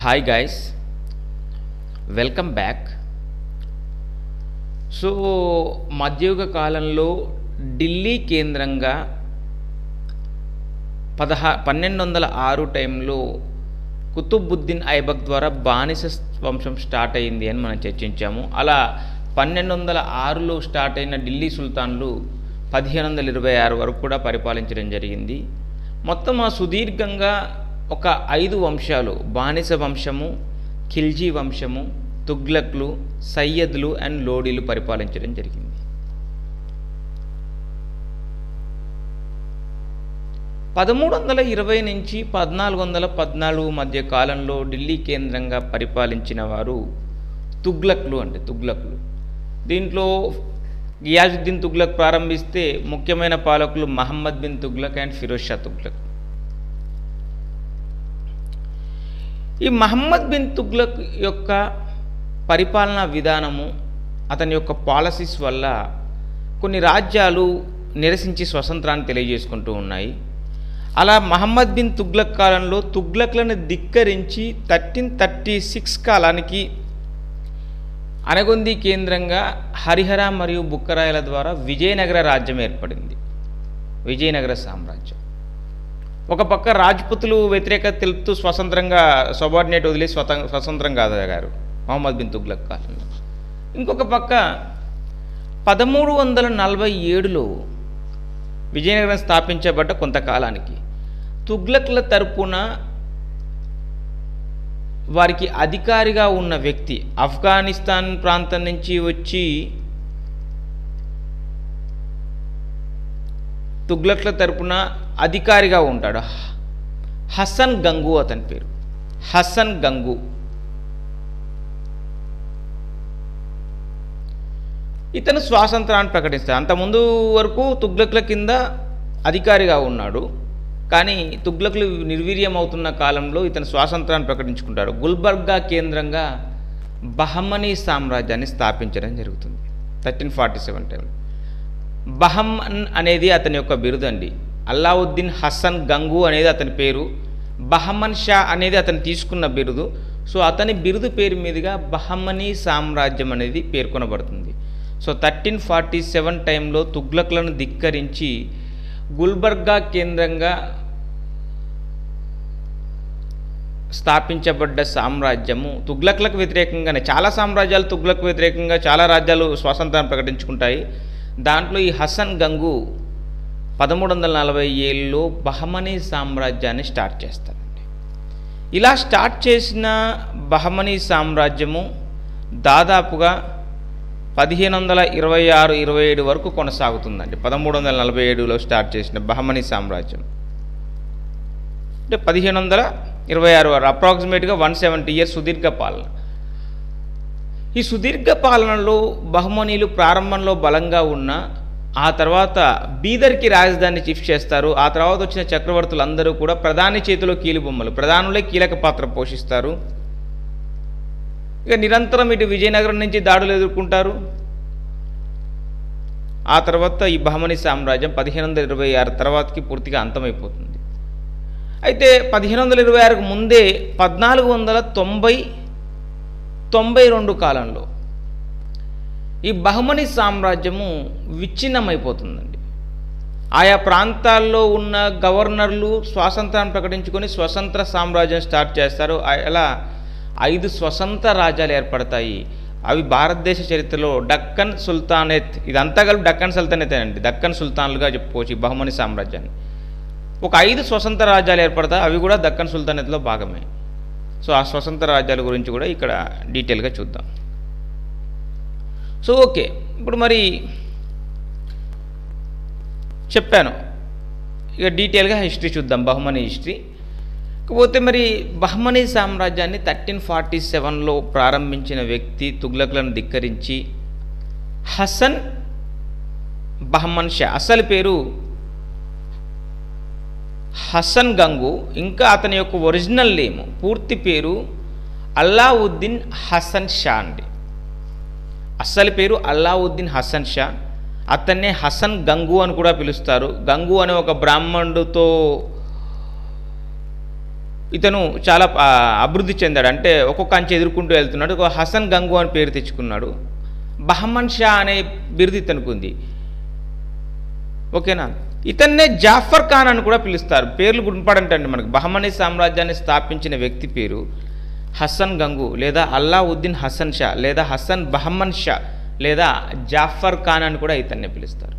hi guys welcome back so మధ్యయుగ కాలంలో ఢిల్లీ కేంద్రంగా పదహా పన్నెండు వందల ఆరు టైంలో కుతుబుద్దీన్ ఐబక్ ద్వారా బానిస వంశం స్టార్ట్ అయింది అని మనం చర్చించాము అలా పన్నెండు వందల ఆరులో స్టార్ట్ అయిన ఢిల్లీ సుల్తాన్లు పదిహేను వందల ఇరవై ఆరు వరకు కూడా పరిపాలించడం జరిగింది మొత్తం ఆ సుదీర్ఘంగా ఒక ఐదు వంశాలు బానిస వంశము ఖిల్జీ వంశము తుగ్లక్లు సయ్యద్లు అండ్ లోడీలు పరిపాలించడం జరిగింది పదమూడు వందల ఇరవై నుంచి పద్నాలుగు వందల పద్నాలుగు మధ్య కాలంలో ఢిల్లీ కేంద్రంగా పరిపాలించిన వారు తుగ్లక్లు అంటే తుగ్లక్లు దీంట్లో గియాజుద్దీన్ తుగ్లక్ ప్రారంభిస్తే ముఖ్యమైన పాలకులు మహమ్మద్ బిన్ తుగ్లక్ అండ్ ఫిరోజ్ షా తుగ్లక్ ఈ మహమ్మద్ బిన్ తుగ్లక్ యొక్క పరిపాలనా విధానము అతని యొక్క పాలసీస్ వల్ల కొన్ని రాజ్యాలు నిరసించి స్వతంత్రాన్ని తెలియజేసుకుంటూ ఉన్నాయి అలా మహమ్మద్ బిన్ తుగ్లక్ కాలంలో తుగ్లక్లను ధిక్కరించి థర్టీన్ థర్టీ సిక్స్ కాలానికి అనగొంది కేంద్రంగా హరిహర మరియు బుక్కరాయల ద్వారా విజయనగర రాజ్యం ఏర్పడింది విజయనగర సామ్రాజ్యం ఒక పక్క రాజ్పుతులు వ్యతిరేకత తెలుపుతూ స్వతంత్రంగా సబార్డినేట్ వదిలి స్వతం స్వతంత్రం కాదగారు మహమ్మద్ బిన్ తుగ్లక్ కాలంలో ఇంకొక పక్క పదమూడు వందల నలభై ఏడులో విజయనగరం స్థాపించబడ్డ కొంతకాలానికి తుగ్లక్ల తరపున వారికి అధికారిగా ఉన్న వ్యక్తి ఆఫ్ఘనిస్తాన్ ప్రాంతం నుంచి వచ్చి తుగ్లక్ల తరపున అధికారిగా ఉంటాడు హసన్ గంగు అతని పేరు హసన్ గంగు ఇతను స్వాతంత్రాన్ని ప్రకటిస్తాడు అంతకుముందు వరకు తుగ్లక్ల కింద అధికారిగా ఉన్నాడు కానీ తుగ్లకులు నిర్వీర్యం అవుతున్న కాలంలో ఇతను స్వాతంత్రాన్ని ప్రకటించుకుంటాడు గుల్బర్గా కేంద్రంగా బహమనీ సామ్రాజ్యాన్ని స్థాపించడం జరుగుతుంది థర్టీన్ ఫార్టీ సెవెన్ టైంలో బహమన్ అనేది అతని యొక్క బిరుదు అండి అల్లావుద్దీన్ హసన్ గంగు అనేది అతని పేరు బహమన్ షా అనేది అతను తీసుకున్న బిరుదు సో అతని బిరుదు పేరు మీదుగా బహమనీ సామ్రాజ్యం అనేది పేర్కొనబడుతుంది సో థర్టీన్ ఫార్టీ సెవెన్ టైంలో తుగ్లక్లను ధిక్కరించి గుల్బర్గా కేంద్రంగా స్థాపించబడ్డ సామ్రాజ్యము తుగ్లక్లకు వ్యతిరేకంగానే చాలా సామ్రాజ్యాలు తుగ్లక్ వ్యతిరేకంగా చాలా రాజ్యాలు స్వాతంత్రాన్ని ప్రకటించుకుంటాయి దాంట్లో ఈ హసన్ గంగు పదమూడు వందల నలభై ఏళ్ళలో బహమనీ సామ్రాజ్యాన్ని స్టార్ట్ చేస్తారండి ఇలా స్టార్ట్ చేసిన బహమనీ సామ్రాజ్యము దాదాపుగా పదిహేను వందల ఇరవై ఆరు ఇరవై ఏడు వరకు కొనసాగుతుందండి పదమూడు వందల నలభై ఏడులో స్టార్ట్ చేసిన బహమనీ సామ్రాజ్యం అంటే పదిహేను వందల ఇరవై ఆరు వారు అప్రాక్సిమేట్గా వన్ సెవెంటీ ఇయర్స్ సుదీర్ఘ పాలన ఈ సుదీర్ఘ పాలనలో బహుమనీలు ప్రారంభంలో బలంగా ఉన్న ఆ తర్వాత బీదర్కి రాజధాని షిఫ్ట్ చేస్తారు ఆ తర్వాత వచ్చిన చక్రవర్తులు అందరూ కూడా ప్రధాని చేతిలో కీలుబొమ్మలు ప్రధానులే కీలక పాత్ర పోషిస్తారు ఇక నిరంతరం ఇటు విజయనగరం నుంచి దాడులు ఎదుర్కొంటారు ఆ తర్వాత ఈ బహమని సామ్రాజ్యం పదిహేను వందల ఇరవై ఆరు తర్వాతకి పూర్తిగా అంతమైపోతుంది అయితే పదిహేను వందల ఇరవై ఆరుకు ముందే పద్నాలుగు వందల తొంభై తొంభై రెండు కాలంలో ఈ బహమని సామ్రాజ్యము విచ్ఛిన్నమైపోతుందండి ఆయా ప్రాంతాల్లో ఉన్న గవర్నర్లు స్వాతంత్రాన్ని ప్రకటించుకొని స్వతంత్ర సామ్రాజ్యం స్టార్ట్ చేస్తారు అలా ఐదు స్వతంత్ర రాజ్యాలు ఏర్పడతాయి అవి భారతదేశ చరిత్రలో డక్కన్ సుల్తానేత్ ఇదంతా కలిపి డక్కన్ సుల్తానేత్ అండి దక్కన్ సుల్తాన్లుగా చెప్పుకోవచ్చు ఈ బహుమని సామ్రాజ్యాన్ని ఒక ఐదు స్వతంత్ర రాజ్యాలు ఏర్పడతాయి అవి కూడా దక్కన్ సుల్తానేత్లో భాగమే సో ఆ స్వతంత్ర రాజ్యాల గురించి కూడా ఇక్కడ డీటెయిల్గా చూద్దాం సో ఓకే ఇప్పుడు మరి చెప్పాను ఇక డీటెయిల్గా హిస్టరీ చూద్దాం బహుమని హిస్టరీ కాకపోతే మరి బహ్మనీ సామ్రాజ్యాన్ని థర్టీన్ ఫార్టీ సెవెన్లో ప్రారంభించిన వ్యక్తి తుగ్లక్లను ధిక్కరించి హసన్ బహ్మన్ షా అసలు పేరు హసన్ గంగు ఇంకా అతని యొక్క ఒరిజినల్ నేమ్ పూర్తి పేరు అల్లావుద్దీన్ హసన్ షా అండి అసలు పేరు అల్లావుద్దీన్ హసన్ షా అతన్నే హసన్ గంగు అని కూడా పిలుస్తారు గంగు అనే ఒక బ్రాహ్మణుడితో ఇతను చాలా ఆ, అభివృద్ధి చెందాడు అంటే ఒక్కొక్క అంచె ఎదుర్కొంటూ వెళ్తున్నాడు ఒక హసన్ గంగు అని పేరు తెచ్చుకున్నాడు బహమన్ షా అనే బిరుదు ఇతనికి ఉంది ఓకేనా ఇతన్నే జాఫర్ ఖాన్ అని కూడా పిలుస్తారు పేర్లు గుర్తుపడంటండి మనకు బహమనీ సామ్రాజ్యాన్ని స్థాపించిన వ్యక్తి పేరు హసన్ గంగు లేదా అల్లావుద్దీన్ హసన్ షా లేదా హసన్ బహమన్ షా లేదా జాఫర్ ఖాన్ అని కూడా ఇతన్నే పిలుస్తారు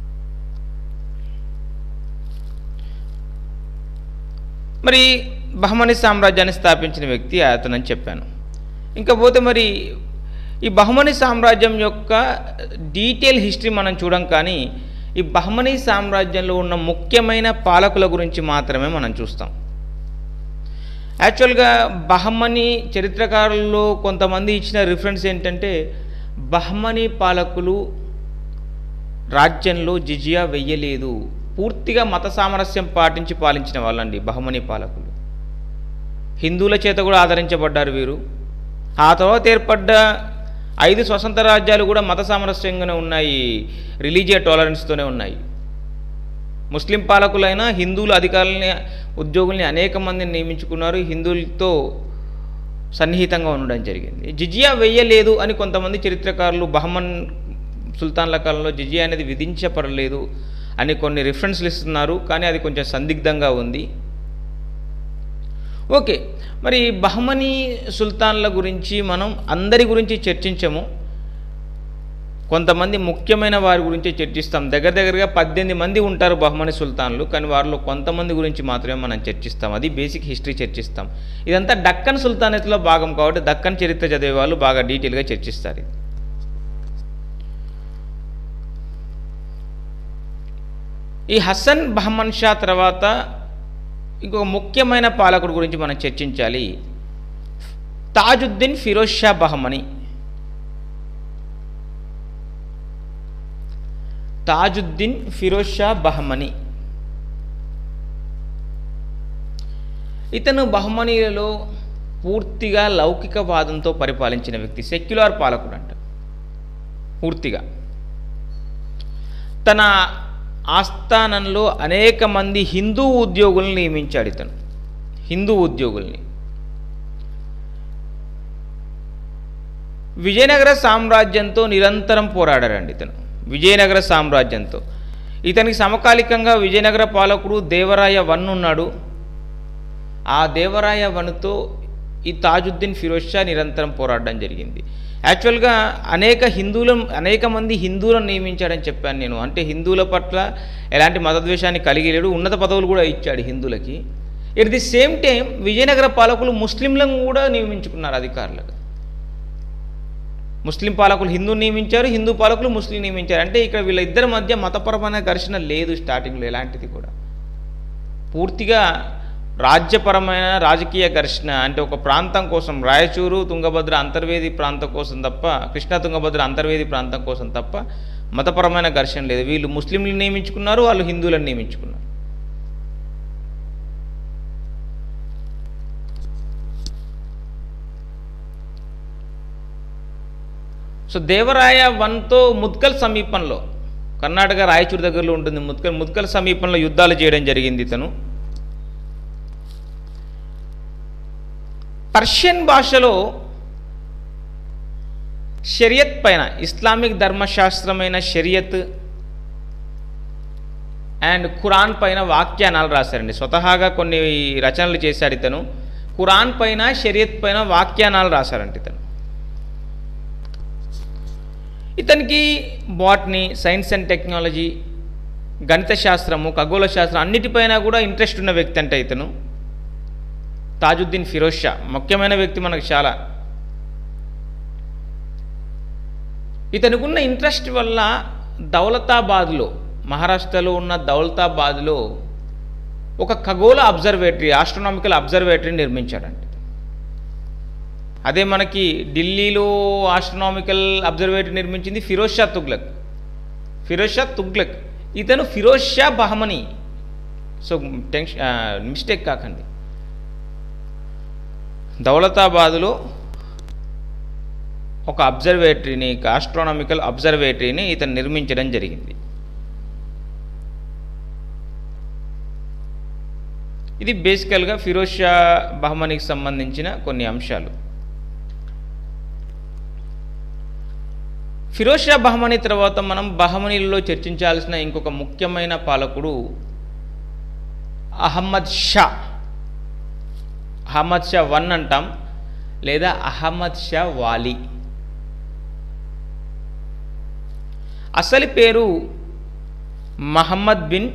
మరి బహమనీ సామ్రాజ్యాన్ని స్థాపించిన వ్యక్తి అతనని చెప్పాను ఇంకా పోతే మరి ఈ బహమనీ సామ్రాజ్యం యొక్క డీటెయిల్ హిస్టరీ మనం చూడం కానీ ఈ బహమనీ సామ్రాజ్యంలో ఉన్న ముఖ్యమైన పాలకుల గురించి మాత్రమే మనం చూస్తాం యాక్చువల్గా బహమనీ చరిత్రకారుల్లో కొంతమంది ఇచ్చిన రిఫరెన్స్ ఏంటంటే బహమనీ పాలకులు రాజ్యంలో జిజియా వెయ్యలేదు పూర్తిగా మత సామరస్యం పాటించి పాలించిన వాళ్ళండి బహమనీ పాలకులు హిందువుల చేత కూడా ఆదరించబడ్డారు వీరు ఆ తర్వాత ఏర్పడ్డ ఐదు స్వతంత్ర రాజ్యాలు కూడా మత సామరస్యంగానే ఉన్నాయి రిలీజియా టాలరెన్స్తోనే ఉన్నాయి ముస్లిం పాలకులైన హిందువుల అధికారులని ఉద్యోగుల్ని అనేక మందిని నియమించుకున్నారు హిందువులతో సన్నిహితంగా ఉండడం జరిగింది జిజియా వెయ్యలేదు అని కొంతమంది చరిత్రకారులు బహమన్ సుల్తాన్ల కాలంలో జిజియా అనేది విధించబడలేదు అని కొన్ని రిఫరెన్స్లు ఇస్తున్నారు కానీ అది కొంచెం సందిగ్ధంగా ఉంది ఓకే మరి బహమనీ సుల్తాన్ల గురించి మనం అందరి గురించి చర్చించము కొంతమంది ముఖ్యమైన వారి గురించి చర్చిస్తాం దగ్గర దగ్గరగా పద్దెనిమిది మంది ఉంటారు బహమనీ సుల్తాన్లు కానీ వారిలో కొంతమంది గురించి మాత్రమే మనం చర్చిస్తాం అది బేసిక్ హిస్టరీ చర్చిస్తాం ఇదంతా దక్కన్ సుల్తానేత్లో భాగం కాబట్టి దక్కన్ చరిత్ర చదివే వాళ్ళు బాగా డీటెయిల్గా చర్చిస్తారు ఇది ఈ హసన్ బహమన్ షా తర్వాత ఇంకొక ముఖ్యమైన పాలకుడు గురించి మనం చర్చించాలి తాజుద్దీన్ ఫిరోజ్ షా బహమని తాజుద్దీన్ ఫిరోజ్ షా బహమని ఇతను బహమనీలలో పూర్తిగా లౌకికవాదంతో పరిపాలించిన వ్యక్తి సెక్యులర్ పాలకుడు అంట పూర్తిగా తన ఆస్థానంలో అనేక మంది హిందూ ఉద్యోగుల్ని నియమించాడు ఇతను హిందూ ఉద్యోగుల్ని విజయనగర సామ్రాజ్యంతో నిరంతరం పోరాడారండి ఇతను విజయనగర సామ్రాజ్యంతో ఇతనికి సమకాలికంగా విజయనగర పాలకుడు దేవరాయ వన్ ఉన్నాడు ఆ దేవరాయ వన్తో ఈ తాజుద్దీన్ ఫిరోజ్ షా నిరంతరం పోరాడడం జరిగింది యాక్చువల్గా అనేక హిందువుల అనేక మంది హిందువులను నియమించాడని చెప్పాను నేను అంటే హిందువుల పట్ల ఎలాంటి మతద్వేషాన్ని కలిగి లేడు ఉన్నత పదవులు కూడా ఇచ్చాడు హిందువులకి at the same time Vijayanagara పాలకులు ముస్లింలను కూడా నియమించుకున్నారు అధికారులుగా ముస్లిం పాలకులు హిందూ నియమించారు హిందూ పాలకులు ముస్లిం నియమించారు అంటే ఇక్కడ వీళ్ళ ఇద్దరి మధ్య మతపరమైన ఘర్షణ లేదు స్టార్టింగ్లో ఎలాంటిది కూడా పూర్తిగా రాజ్యపరమైన రాజకీయ ఘర్షణ అంటే ఒక ప్రాంతం కోసం రాయచూరు తుంగభద్ర అంతర్వేది ప్రాంతం కోసం తప్ప కృష్ణా తుంగభద్ర అంతర్వేది ప్రాంతం కోసం తప్ప మతపరమైన ఘర్షణ లేదు వీళ్ళు ముస్లింలు నియమించుకున్నారు వాళ్ళు హిందువులను నియమించుకున్నారు సో దేవరాయ వన్తో ముద్కల్ సమీపంలో కర్ణాటక రాయచూరు దగ్గరలో ఉంటుంది ముద్కల్ ముద్కల్ సమీపంలో యుద్ధాలు చేయడం జరిగింది ఇతను పర్షియన్ భాషలో షరియత్ పైన ఇస్లామిక్ ధర్మశాస్త్రమైన షరియత్ అండ్ ఖురాన్ పైన వాక్యానాలు రాశారండి స్వతహాగా కొన్ని రచనలు చేశాడు ఇతను ఖురాన్ పైన షరియత్ పైన వాక్యానాలు రాశారంట ఇతను ఇతనికి బాట్నీ సైన్స్ అండ్ టెక్నాలజీ గణిత శాస్త్రము ఖగోళ శాస్త్రం అన్నిటిపైన కూడా ఇంట్రెస్ట్ ఉన్న వ్యక్తి అంటే ఇతను తాజుద్దీన్ ఫిరోజ్ షా ముఖ్యమైన వ్యక్తి మనకు చాలా ఇతనికున్న ఇంట్రెస్ట్ వల్ల దౌలతాబాద్లో మహారాష్ట్రలో ఉన్న దౌలతాబాద్లో ఒక ఖగోళ అబ్జర్వేటరీ ఆస్ట్రోనామికల్ అబ్జర్వేటరీ నిర్మించాడండి అదే మనకి ఢిల్లీలో ఆస్ట్రోనామికల్ అబ్జర్వేటరీ నిర్మించింది ఫిరోజ్ షా తుగ్లక్ ఫిరోజ్ షా తుగ్లక్ ఇతను Firoz Shah Bahmani so tension mistake కాకండి దౌలతాబాదులో ఒక అబ్జర్వేటరీని ఆస్ట్రోనామికల్ అబ్జర్వేటరీని ఇతను నిర్మించడం జరిగింది ఇది బేసికల్గా ఫిరోజ్ షా బహమనీకి సంబంధించిన కొన్ని అంశాలు ఫిరోజ్ షా బహమనీ తర్వాత మనం బహమనీలలో చర్చించాల్సిన ఇంకొక ముఖ్యమైన పాలకుడు అహమ్మద్ షా అహమ్మద్ షా వన్ అంటాం లేదా అహమ్మద్ షా వాలి అసలు పేరు మహమ్మద్ బిన్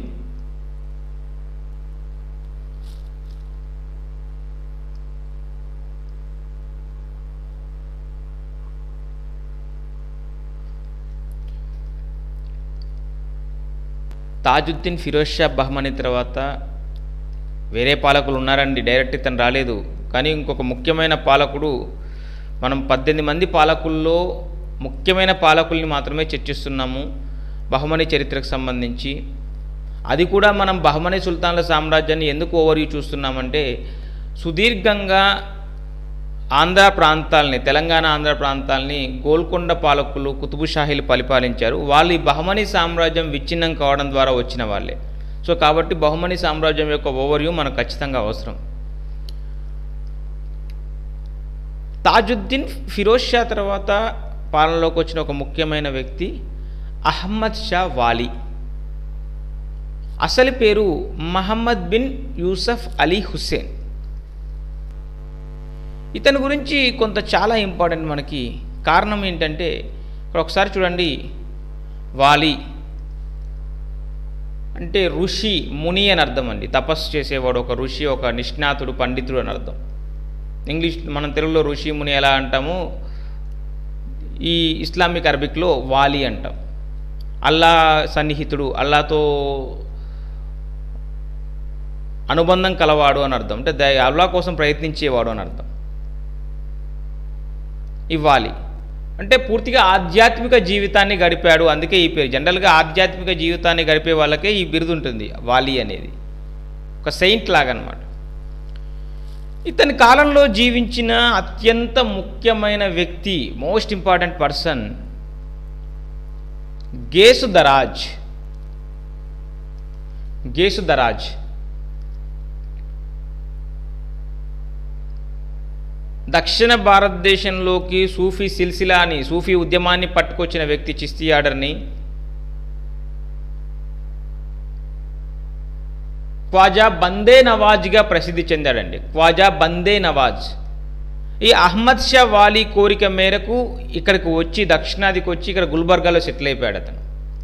తాజుద్దీన్ ఫిరోజ్ షా బహ్మనీ తర్వాత వేరే పాలకులు ఉన్నారండి డైరెక్ట్ ఇతను రాలేదు కానీ ఇంకొక ముఖ్యమైన పాలకుడు మనం పద్దెనిమిది మంది పాలకుల్లో ముఖ్యమైన పాలకుల్ని మాత్రమే చర్చిస్తున్నాము బహుమని చరిత్రకు సంబంధించి అది కూడా మనం బహుమని సుల్తాన్ల సామ్రాజ్యాన్ని ఎందుకు ఓవర్వ్యూ చూస్తున్నామంటే సుదీర్ఘంగా ఆంధ్ర ప్రాంతాలని తెలంగాణ ఆంధ్ర ప్రాంతాలని గోల్కొండ పాలకులు కుతుబుషాహీలు పరిపాలించారు వాళ్ళు ఈ బహమనీ సామ్రాజ్యం విచ్ఛిన్నం కావడం ద్వారా వచ్చిన వాళ్ళే సో కాబట్టి బహుమనీ సామ్రాజ్యం యొక్క ఓవర్వ్యూ మనకు ఖచ్చితంగా అవసరం తాజుద్దీన్ ఫిరోజ్ షా తర్వాత పాలనలోకి వచ్చిన ఒక ముఖ్యమైన వ్యక్తి అహ్మద్ షా వాలి అసలు పేరు మహమ్మద్ బిన్ యూసఫ్ అలీ హుస్సేన్ ఇతని గురించి కొంత చాలా ఇంపార్టెంట్ మనకి కారణం ఏంటంటే ఇక్కడ ఒకసారి చూడండి వాలి అంటే ఋషి ముని అని అర్థం అండి తపస్సు చేసేవాడు ఒక ఋషి ఒక నిష్ణాతుడు పండితుడు అని అర్థం ఇంగ్లీష్ మనం తెలుగులో ఋషి ముని ఎలా అంటాము ఈ ఇస్లామిక్ అరబిక్లో వాలి అంటాం అల్లా సన్నిహితుడు అల్లాతో అనుబంధం కలవాడు అని అర్థం అంటే ద అల్లా కోసం ప్రయత్నించేవాడు అని అర్థం ఇవ్వాలి అంటే పూర్తిగా ఆధ్యాత్మిక జీవితాన్ని గడిపాడు అందుకే ఈ పేరు జనరల్గా ఆధ్యాత్మిక జీవితాన్ని గడిపే వాళ్ళకే ఈ బిరుదు ఉంటుంది వాలి అనేది ఒక సెయింట్ లాగా అనమాట ఇతని కాలంలో జీవించిన అత్యంత ముఖ్యమైన వ్యక్తి most important person Gesu Daraz Gesu Daraz దక్షిణ భారతదేశంలోకి సూఫీ సిల్సిలాని సూఫీ ఉద్యమాన్ని పట్టుకొచ్చిన వ్యక్తి చిస్తీ ఆర్డర్ని ఖ్వాజా బందే నవాజ్గా ప్రసిద్ధి చెందాడండి ఖ్వాజా బందే నవాజ్ ఈ అహ్మద్ షా వాలి కోరిక మేరకు ఇక్కడికి వచ్చి దక్షిణాదికి వచ్చి ఇక్కడ గుల్బర్గాలో సెటిల్ అయిపోయాడు అతను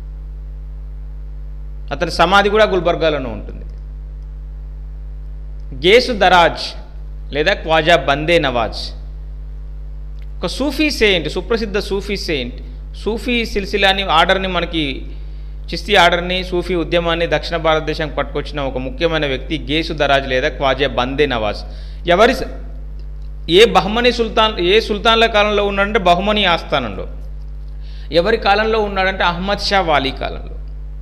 అతని సమాధి కూడా గుల్బర్గాలోనే ఉంటుంది గేసు దరాజ్ లేదా ఖ్వాజా బందే నవాజ్ ఒక సూఫీ సెయింట్ సుప్రసిద్ధ సూఫీ సెయింట్ సూఫీ సిల్సిలాని ఆర్డర్ని మనకి చిస్తీ ఆర్డర్ని సూఫీ ఉద్యమాన్ని దక్షిణ భారతదేశానికి పట్టుకొచ్చిన ఒక ముఖ్యమైన వ్యక్తి గేసు దరాజ్ లేదా ఖ్వాజా బందే నవాజ్ ఎవరి స- ఏ బహమనీ సుల్తాన్ ఏ సుల్తాన్ల కాలంలో ఉన్నాడంటే బహుమనీ ఆస్థానంలో ఎవరి కాలంలో ఉన్నాడంటే అహ్మద్ షా వాలి కాలంలో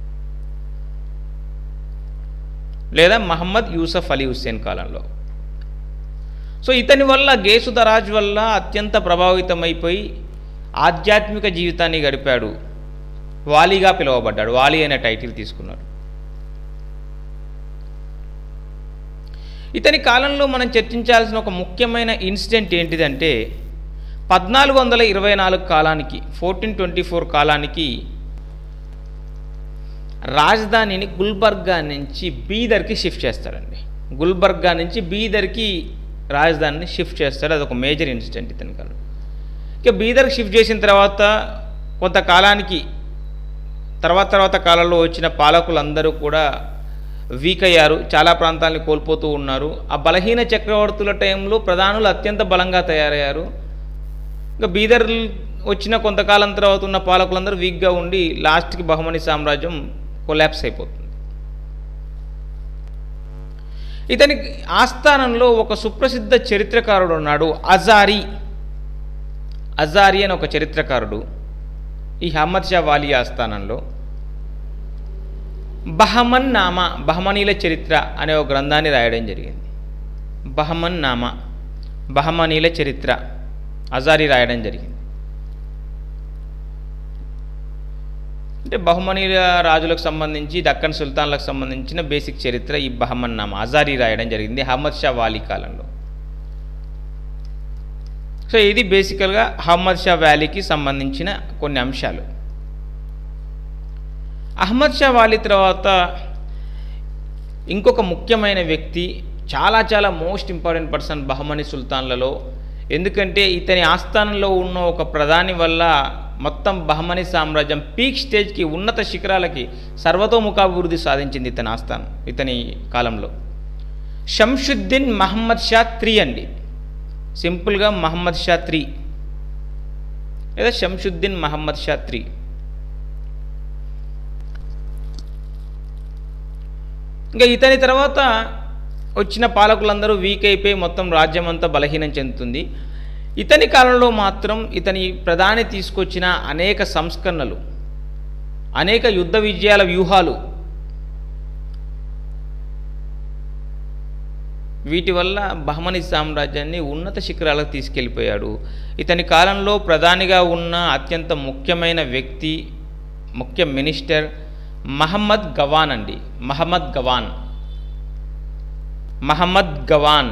లేదా మహమ్మద్ యూసఫ్ అలీ హుస్సేన్ కాలంలో సో ఇతని వల్ల గేసు దరాజ్ వల్ల అత్యంత ప్రభావితమైపోయి ఆధ్యాత్మిక జీవితాన్ని గడిపాడు వాలీగా పిలువబడ్డాడు వాలి అనే టైటిల్ తీసుకున్నాడు ఇతని కాలంలో మనం చర్చించాల్సిన ఒక ముఖ్యమైన ఇన్సిడెంట్ ఏంటిదంటే పద్నాలుగు వందల ఇరవై నాలుగు కాలానికి ఫోర్టీన్ ట్వంటీ ఫోర్ కాలానికి రాజధానిని గుల్బర్గా నుంచి బీదర్కి షిఫ్ట్ చేస్తాడండి గుల్బర్గా నుంచి బీదర్కి రాజధానిని షిఫ్ట్ చేస్తాడు అదొక మేజర్ ఇన్సిడెంట్ ఇతని కాలం ఇక బీదర్కి షిఫ్ట్ చేసిన తర్వాత కొంతకాలానికి తర్వాత తర్వాత కాలంలో వచ్చిన పాలకులందరూ కూడా వీక్ అయ్యారు చాలా ప్రాంతాలని కోల్పోతూ ఉన్నారు ఆ బలహీన చక్రవర్తుల టైంలో ప్రధానులు అత్యంత బలంగా తయారయ్యారు ఇంకా బీదర్ వచ్చిన కొంతకాలం తర్వాత ఉన్న పాలకులందరూ వీక్గా ఉండి లాస్ట్కి బహుమని సామ్రాజ్యం కొలాప్స్ అయిపోతుంది ఇతని ఆస్థానంలో ఒక సుప్రసిద్ధ చరిత్రకారుడు ఉన్నాడు అజారి అజారి అని ఒక చరిత్రకారుడు ఈ అహ్మద్ షా వాలి ఆస్థానంలో బహమన్ నామా బహమనీల చరిత్ర అనే ఒక గ్రంథాన్ని రాయడం జరిగింది బహమన్ నామా బహమనీల చరిత్ర అజారి రాయడం జరిగింది అంటే బహుమనీల రాజులకు సంబంధించి దక్కన్ సుల్తాన్లకు సంబంధించిన బేసిక్ చరిత్ర ఈ బహమన్ నామ అజారీ రాయడం జరిగింది అహ్మద్ షా వాలీ కాలంలో సో ఇది బేసికల్గా అహ్మద్ షా వ్యాలీకి సంబంధించిన కొన్ని అంశాలు అహ్మద్ షా వాలీ తర్వాత ఇంకొక ముఖ్యమైన వ్యక్తి చాలా చాలా మోస్ట్ ఇంపార్టెంట్ పర్సన్ బహమని సుల్తాన్లలో ఎందుకంటే ఇతని ఆస్థానంలో ఉన్న ఒక ప్రధాని వల్ల మొత్తం బహమని సామ్రాజ్యం పీక్ స్టేజ్కి ఉన్నత శిఖరాలకి సర్వతోముఖాభివృద్ధి సాధించింది ఇతని ఆస్థానం ఇతని కాలంలో షంషుద్దీన్ మహమ్మద్ షా త్రీ అండి సింపుల్గా మహమ్మద్ షా త్రీ లేదా షంషుద్దీన్ మహమ్మద్ షా త్రీ ఇంకా ఇతని తర్వాత వచ్చిన పాలకులందరూ వీక్ అయిపోయి మొత్తం రాజ్యం అంతా బలహీనం చెందుతుంది ఇతని కాలంలో మాత్రం ఇతని ప్రధాని తీసుకొచ్చిన అనేక సంస్కరణలు అనేక యుద్ధ విజయాల వ్యూహాలు వీటి వల్ల బహమని సామ్రాజ్యాన్ని ఉన్నత శిఖరాలకు తీసుకెళ్ళిపోయాడు ఇతని కాలంలో ప్రధానిగా ఉన్న అత్యంత ముఖ్యమైన వ్యక్తి ముఖ్య మినిస్టర్ మహమ్మద్ గవాన్ అండి మహమ్మద్ గవాన్ మహమ్మద్ గవాన్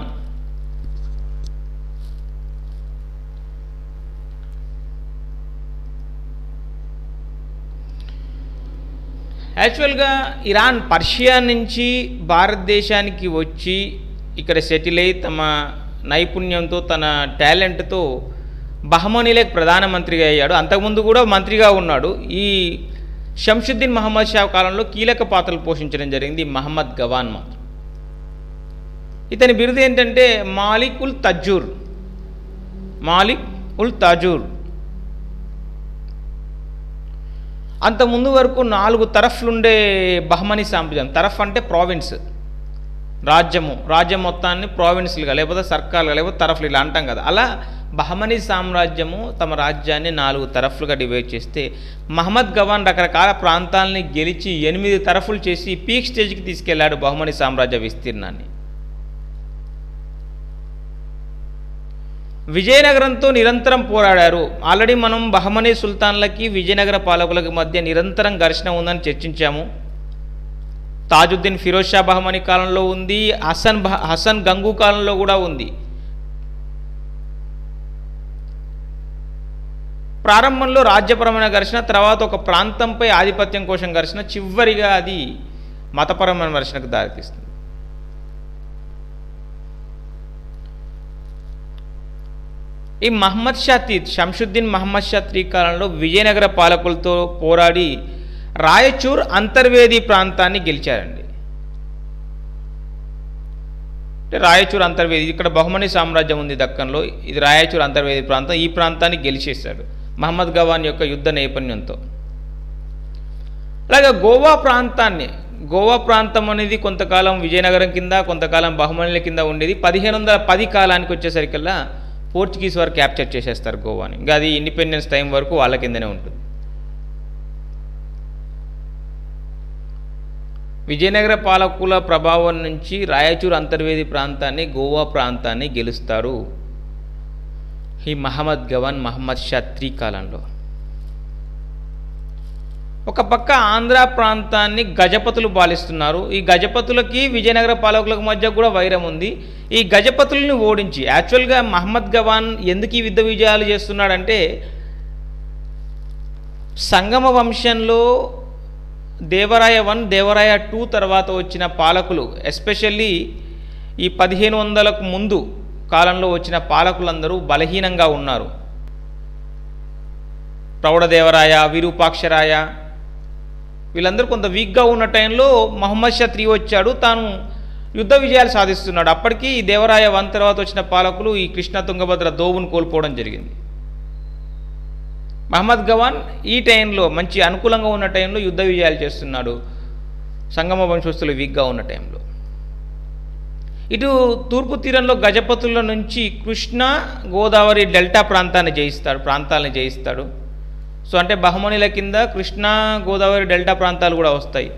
యాక్చువల్గా ఇరాన్ పర్షియా నుంచి భారతదేశానికి వచ్చి ఇక్కడ సెటిల్ అయి తమ నైపుణ్యంతో తన టాలెంట్తో బహమనీలకు ప్రధానమంత్రిగా అయ్యాడు అంతకుముందు కూడా మంత్రిగా ఉన్నాడు ఈ షంషుద్దీన్ మహమ్మద్ షా కాలంలో కీలక పాత్రలు పోషించడం జరిగింది మహమ్మద్ గవాన్ మాత్రం ఇతని బిరుదు ఏంటంటే మాలిక్ ఉల్ తజ్జూర్ మాలిక్ ఉల్ తజూర్ అంత ముందు వరకు నాలుగు తరఫ్లుండే బహమనీ సామ్రాజ్యం తరఫ్ అంటే ప్రావిన్స్ రాజ్యము రాజ్యం మొత్తాన్ని ప్రావిన్స్లుగా లేకపోతే సర్కార్లుగా లేకపోతే తరఫ్లు ఇలా అంటాం కదా అలా బహమనీ సామ్రాజ్యము తమ రాజ్యాన్ని నాలుగు తరఫ్లుగా డివైడ్ చేస్తే మహమ్మద్ గవాన్ రకరకాల ప్రాంతాలని గెలిచి ఎనిమిది తరఫులు చేసి పీక్ స్టేజ్కి తీసుకెళ్లాడు బహుమనీ సామ్రాజ్య విస్తీర్ణాన్ని విజయనగరంతో నిరంతరం పోరాడారు ఆల్రెడీ మనం బహమనీ సుల్తాన్లకి విజయనగర పాలకులకి మధ్య నిరంతరం ఘర్షణ ఉందని చర్చించాము తాజుద్దీన్ ఫిరోజ్ షా బహమనీ కాలంలో ఉంది హసన్ బహ హసన్ గంగు కాలంలో కూడా ఉంది ప్రారంభంలో రాజ్యపరమైన ఘర్షణ తర్వాత ఒక ప్రాంతంపై ఆధిపత్యం కోసం ఘర్షణ చివరిగా అది మతపరమైన ఘర్షణకు దారితీస్తుంది ఈ మహమ్మద్ షా తీత్ షంషుద్దీన్ మహమ్మద్ షా త్రీ కాలంలో విజయనగర పాలకులతో పోరాడి రాయచూర్ అంతర్వేది ప్రాంతాన్ని గెలిచారండి అంటే రాయచూర్ అంతర్వేది ఇక్కడ బహుమని సామ్రాజ్యం ఉంది దక్కన్లో ఇది రాయచూర్ అంతర్వేది ప్రాంతం ఈ ప్రాంతాన్ని గెలిచేశాడు మహమ్మద్ గవాన్ యొక్క యుద్ధ నైపుణ్యంతో అలాగే గోవా ప్రాంతాన్ని గోవా ప్రాంతం అనేది కొంతకాలం విజయనగరం కింద కొంతకాలం బహుమనుల కింద ఉండేది పదిహేను వందల పది కాలానికి వచ్చేసరికల్లా పోర్చుగీస్ వారు క్యాప్చర్ చేసేస్తారు గోవాని ఇంకా అది ఇండిపెండెన్స్ టైం వరకు వాళ్ళ కిందనే ఉంటుంది విజయనగర పాలకుల ప్రభావం నుంచి రాయచూర్ అంతర్వేది ప్రాంతాన్ని గోవా ప్రాంతాన్ని గెలుస్తారు ఈ మహమ్మద్ గవన్ మహమ్మద్ షా త్రీ కాలంలో ఒక పక్క ఆంధ్ర ప్రాంతాన్ని గజపతులు పాలిస్తున్నారు ఈ గజపతులకి విజయనగర పాలకులకు మధ్య కూడా వైరం ఉంది ఈ గజపతుల్ని ఓడించి యాక్చువల్గా మహమ్మద్ గవాన్ ఎందుకు ఈ యుద్ధ విజయాలు చేస్తున్నాడంటే సంగమ వంశంలో దేవరాయ వన్ దేవరాయ టూ తర్వాత వచ్చిన పాలకులు ఎస్పెషల్లీ ఈ పదిహేను వందలకు ముందు కాలంలో వచ్చిన పాలకులందరూ బలహీనంగా ఉన్నారు ప్రౌఢదేవరాయ విరూపాక్షరాయ వీళ్ళందరూ కొంత వీక్గా ఉన్న టైంలో మహమ్మద్ షా త్రీ వచ్చాడు తాను యుద్ధ విజయాలు సాధిస్తున్నాడు అప్పటికి ఈ దేవరాయ వన్ తర్వాత వచ్చిన పాలకులు ఈ కృష్ణ తుంగభద్ర దోవును కోల్పోవడం జరిగింది మహమ్మద్ గవాన్ ఈ టైంలో మంచి అనుకూలంగా ఉన్న టైంలో యుద్ధ విజయాలు చేస్తున్నాడు సంగమ వంశస్థులు వీక్గా ఉన్న టైంలో ఇటు తూర్పు తీరంలో గజపతుల నుంచి కృష్ణ గోదావరి డెల్టా ప్రాంతాన్ని జయిస్తాడు ప్రాంతాలను జయిస్తాడు సో అంటే బహుమనుల కింద కృష్ణా గోదావరి డెల్టా ప్రాంతాలు కూడా వస్తాయి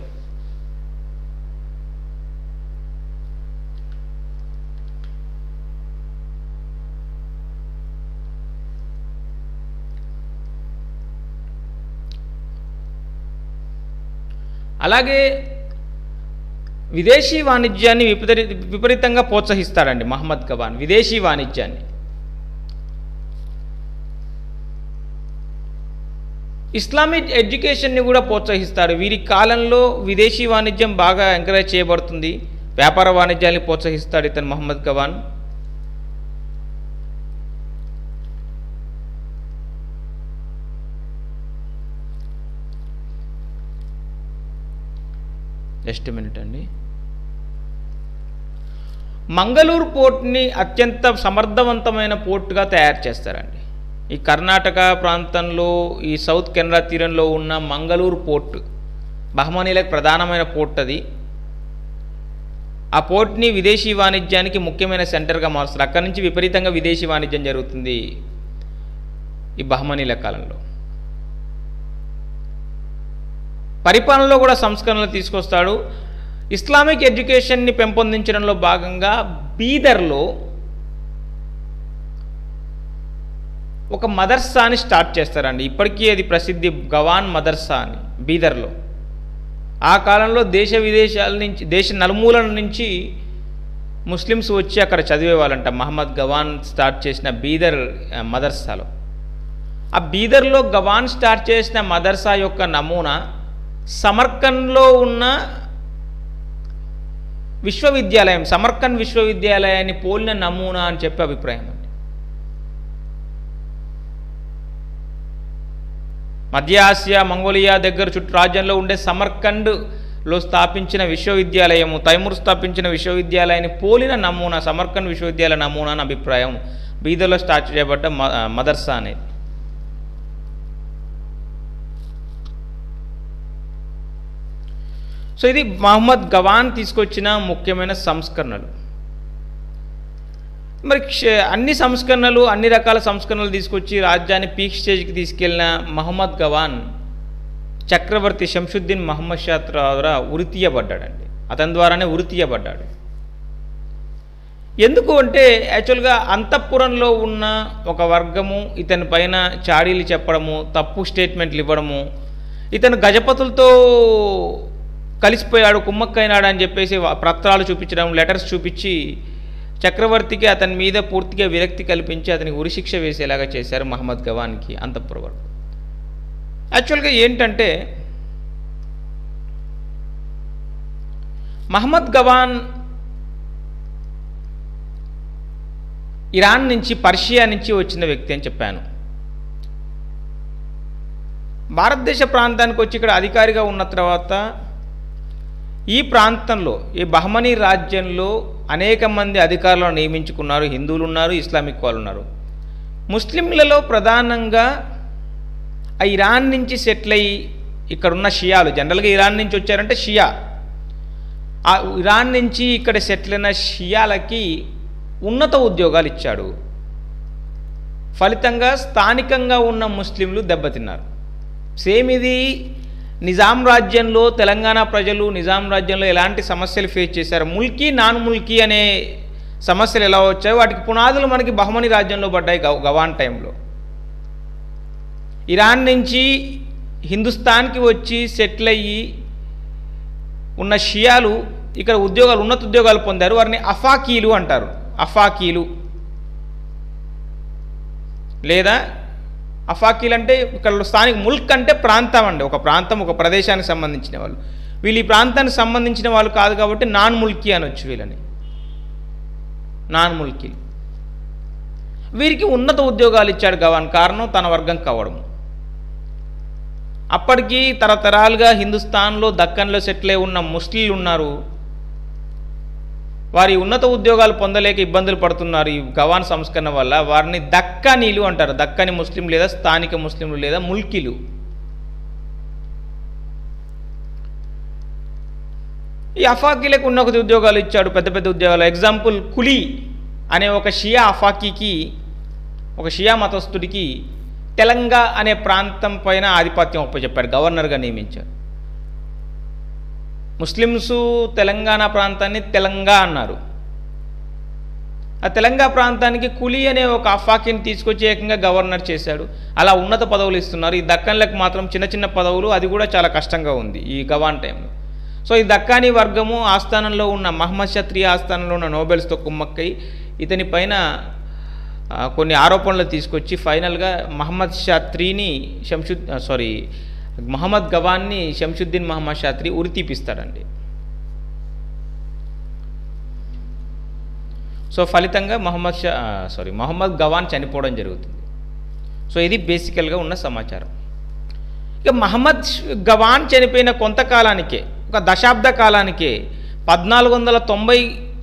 అలాగే విదేశీ వాణిజ్యాన్ని విపరీ విపరీతంగా ప్రోత్సహిస్తాడండి మహమ్మద్ గవాన్ విదేశీ వాణిజ్యాన్ని ఇస్లామిక్ ఎడ్యుకేషన్ని కూడా ప్రోత్సహిస్తారు వీరి కాలంలో విదేశీ వాణిజ్యం బాగా ఎంకరేజ్ చేయబడుతుంది వ్యాపార వాణిజ్యాన్ని ప్రోత్సహిస్తాడు ఇతను మహమ్మద్ గవాన్ జస్ట్ మినిట్ అండి మంగళూరు పోర్ట్ని అత్యంత సమర్థవంతమైన పోర్టుగా తయారు చేస్తారండి ఈ కర్ణాటక ప్రాంతంలో ఈ సౌత్ కెనరా తీరంలో ఉన్న మంగళూరు పోర్ట్ బహమనీలకు ప్రధానమైన పోర్ట్ అది ఆ పోర్ట్ని విదేశీ వాణిజ్యానికి ముఖ్యమైన సెంటర్గా మారుస్తారు అక్కడి నుంచి విపరీతంగా విదేశీ వాణిజ్యం జరుగుతుంది ఈ బహమనీల కాలంలో పరిపాలనలో కూడా సంస్కరణలు తీసుకొస్తాడు ఇస్లామిక్ ఎడ్యుకేషన్ని పెంపొందించడంలో భాగంగా బీదర్లో ఒక మదర్సాని స్టార్ట్ చేస్తారండి ఇప్పటికీ అది ప్రసిద్ధి గవాన్ మదర్సా అని బీదర్లో ఆ కాలంలో దేశ విదేశాల నుంచి దేశ నలుమూలల నుంచి ముస్లిమ్స్ వచ్చి అక్కడ చదివేవాళ్ళంట మహమ్మద్ గవాన్ స్టార్ట్ చేసిన బీదర్ ఆ, మదర్సాలో ఆ బీదర్లో గవాన్ స్టార్ట్ చేసిన మదర్సా యొక్క నమూనా సమర్కండ్లో ఉన్న విశ్వవిద్యాలయం సమర్కండ్ విశ్వవిద్యాలయాన్ని పోలిన నమూనా అని చెప్పే అభిప్రాయం అండి మధ్య ఆసియా మంగోలియా దగ్గర చుట్టూ రాజ్యంలో ఉండే సమర్కండ్లో స్థాపించిన విశ్వవిద్యాలయము తైమూర్ స్థాపించిన విశ్వవిద్యాలయాన్ని పోలిన నమూనా సమర్కండ్ విశ్వవిద్యాలయ నమూనా అని అభిప్రాయం బీదర్లో స్టార్ట్ చేయబడ్డ మ- మదర్సా అనేది సో ఇది మహమ్మద్ గవాన్ తీసుకొచ్చిన ముఖ్యమైన సంస్కరణలు మరి క్ష- అన్ని సంస్కరణలు అన్ని రకాల సంస్కరణలు తీసుకొచ్చి రాజ్యాన్ని పీక్ స్టేజ్కి తీసుకెళ్లిన మహమ్మద్ గవాన్ చక్రవర్తి శంషుద్దీన్ మహమ్మద్ షా ద్వారా ఉరితీయబడ్డాడండి అతని ద్వారానే ఉరితీయబడ్డాడు ఎందుకు అంటే యాక్చువల్గా అంతఃపురంలో ఉన్న ఒక వర్గము ఇతని పైన చాడీలు చెప్పడము తప్పు స్టేట్మెంట్లు ఇవ్వడము ఇతను గజపతులతో కలిసిపోయాడు కుమ్మక్కైనాడు అని చెప్పేసి వా- పత్రాలు చూపించడం లెటర్స్ చూపించి చక్రవర్తికి అతని మీద పూర్తిగా విరక్తి కల్పించి అతనికి ఉరిశిక్ష వేసేలాగా చేశారు మహమ్మద్ గవాన్కి అంతఃపుర వర్గం యాక్చువల్గా ఏంటంటే మహమ్మద్ గవాన్ ఇరాన్ నుంచి పర్షియా నుంచి వచ్చిన వ్యక్తి అని చెప్పాను భారతదేశ ప్రాంతానికి వచ్చి ఇక్కడ అధికారిగా ఉన్న తర్వాత ఈ ప్రాంతంలో ఈ బహమనీ రాజ్యంలో అనేక మంది అధికారులను నియమించుకున్నారు హిందువులు ఉన్నారు ఇస్లామిక్ వాళ్ళు ఉన్నారు ముస్లింలలో ప్రధానంగా ఆ ఇరాన్ నుంచి సెటిల్ అయ్యి ఇక్కడున్న షియాలు జనరల్గా ఇరాన్ నుంచి వచ్చారంటే షియా ఆ ఇరాన్ నుంచి ఇక్కడ సెటిల్ అయిన షియాలకి ఉన్నత ఉద్యోగాలు ఇచ్చాడు ఫలితంగా స్థానికంగా ఉన్న ముస్లింలు దెబ్బతిన్నారు సేమ్ ఇది నిజాం రాజ్యంలో తెలంగాణ ప్రజలు నిజాం రాజ్యంలో ఎలాంటి సమస్యలు ఫేస్ చేశారు ముల్కీ నాన్ ముల్కీ అనే సమస్యలు ఎలా వచ్చాయో వాటికి పునాదులు మనకి బహమని రాజ్యంలో పడ్డాయి గవ- గవాన్ టైంలో ఇరాన్ నుంచి హిందుస్థాన్కి వచ్చి సెటిల్ అయ్యి ఉన్న షియాలు ఇక్కడ ఉద్యోగాలు ఉన్నత ఉద్యోగాలు పొందారు వారిని అఫాకీలు అంటారు అఫాకీలు లేదా అఫాకీలు అంటే ఇక్కడ స్థానిక ముల్క్ అంటే ప్రాంతం అండి ఒక ప్రాంతం ఒక ప్రదేశానికి సంబంధించిన వాళ్ళు వీళ్ళు ఈ ప్రాంతానికి సంబంధించిన వాళ్ళు కాదు కాబట్టి నాన్ ముల్కీ అనొచ్చు వీళ్ళని నాన్ ముల్కీలు వీరికి ఉన్నత ఉద్యోగాలు ఇచ్చాడు గవాన్ కారణం తన వర్గం కావడం అప్పటికి తరతరాలుగా హిందుస్థాన్లో దక్కన్లో సెటిల్ అయి ఉన్న ముస్లింలు ఉన్నారు వారి ఉన్నత ఉద్యోగాలు పొందలేక ఇబ్బందులు పడుతున్నారు ఈ గవాన్ సంస్కరణ వల్ల వారిని దక్కనీలు అంటారు దక్కని ముస్లిం లేదా స్థానిక ముస్లింలు లేదా ముల్కీలు ఈ అఫాకీలకు ఉన్నత ఉద్యోగాలు ఇచ్చాడు పెద్ద పెద్ద ఉద్యోగాలు ఎగ్జాంపుల్ కులీ అనే ఒక షియా అఫాకీకి ఒక షియా మతస్థుడికి తెలంగా అనే ప్రాంతం పైన ఆధిపత్యం ఒప్పచెప్పాడు గవర్నర్గా నియమించారు ముస్లిమ్స్ తెలంగాణ ప్రాంతాన్ని తెలంగా అన్నారు ఆ తెలంగాణ ప్రాంతానికి కులి అనే ఒక అఫాకిని తీసుకొచ్చి ఏకంగా గవర్నర్ చేశాడు అలా ఉన్నత పదవులు ఇస్తున్నారు ఈ దక్కన్లకు మాత్రం చిన్న చిన్న పదవులు అది కూడా చాలా కష్టంగా ఉంది ఈ గవాన్ టైంలో సో ఈ దక్కానీ వర్గము ఆస్థానంలో ఉన్న మహమ్మద్ షత్రి ఆస్థానంలో ఉన్న నోబెల్స్తో కుమ్మక్కై ఇతని పైన ఆ, కొన్ని ఆరోపణలు తీసుకొచ్చి ఫైనల్గా మహమ్మద్ షాత్రిని శంషుద్ సారీ మహమ్మద్ గవాన్ని శంషుద్దీన్ మహమ్మద్ షాత్రి ఉరి తీపిస్తాడండి సో ఫలితంగా మహమ్మద్ షా సారీ మహమ్మద్ గవాన్ చనిపోవడం జరుగుతుంది సో ఇది బేసికల్గా ఉన్న సమాచారం ఇక మహమ్మద్ ష్- గవాన్ చనిపోయిన కొంతకాలానికే ఒక దశాబ్ద కాలానికే పద్నాలుగు వందల తొంభై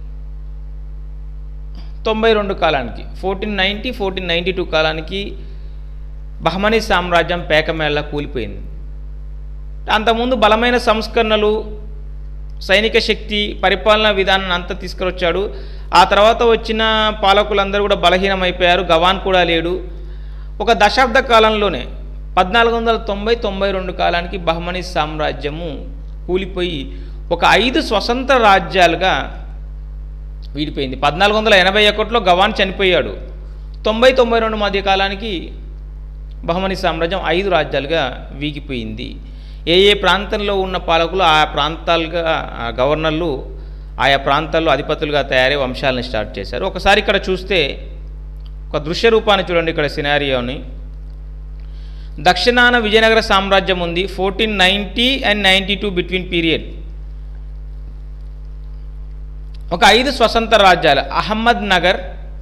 తొంభై రెండు కాలానికి fourteen ninety fourteen ninety two కాలానికి బహమనీ సామ్రాజ్యం పేకమేళ కూలిపోయింది అంతకుముందు బలమైన సంస్కరణలు సైనిక శక్తి పరిపాలనా విధానాన్ని అంతా తీసుకురొచ్చాడు ఆ తర్వాత వచ్చిన పాలకులందరూ కూడా బలహీనమైపోయారు గవాన్ కూడా లేడు ఒక దశాబ్ద కాలంలోనే పద్నాలుగు వందల తొంభై తొంభై రెండు కాలానికి బహమనీ సామ్రాజ్యము కూలిపోయి ఒక ఐదు స్వతంత్ర రాజ్యాలుగా వీడిపోయింది పద్నాలుగు వందల ఎనభై ఒకటిలో గవాన్ చనిపోయాడు తొంభై తొంభై రెండు మధ్య కాలానికి బహమనీ సామ్రాజ్యం ఐదు రాజ్యాలుగా వీగిపోయింది ఏ ఏ ప్రాంతంలో ఉన్న పాలకులు ఆ ప్రాంతాలుగా ఆ గవర్నర్లు ఆయా ప్రాంతాల్లో అధిపతులుగా తయారై వంశాలను స్టార్ట్ చేశారు ఒకసారి ఇక్కడ చూస్తే ఒక దృశ్య రూపాన్ని చూడండి ఇక్కడ సినారియోని దక్షిణాన విజయనగర సామ్రాజ్యం ఉంది fourteen ninety and ninety two between period ఒక ఐదు స్వతంత్ర రాజ్యాలు Ahmadnagar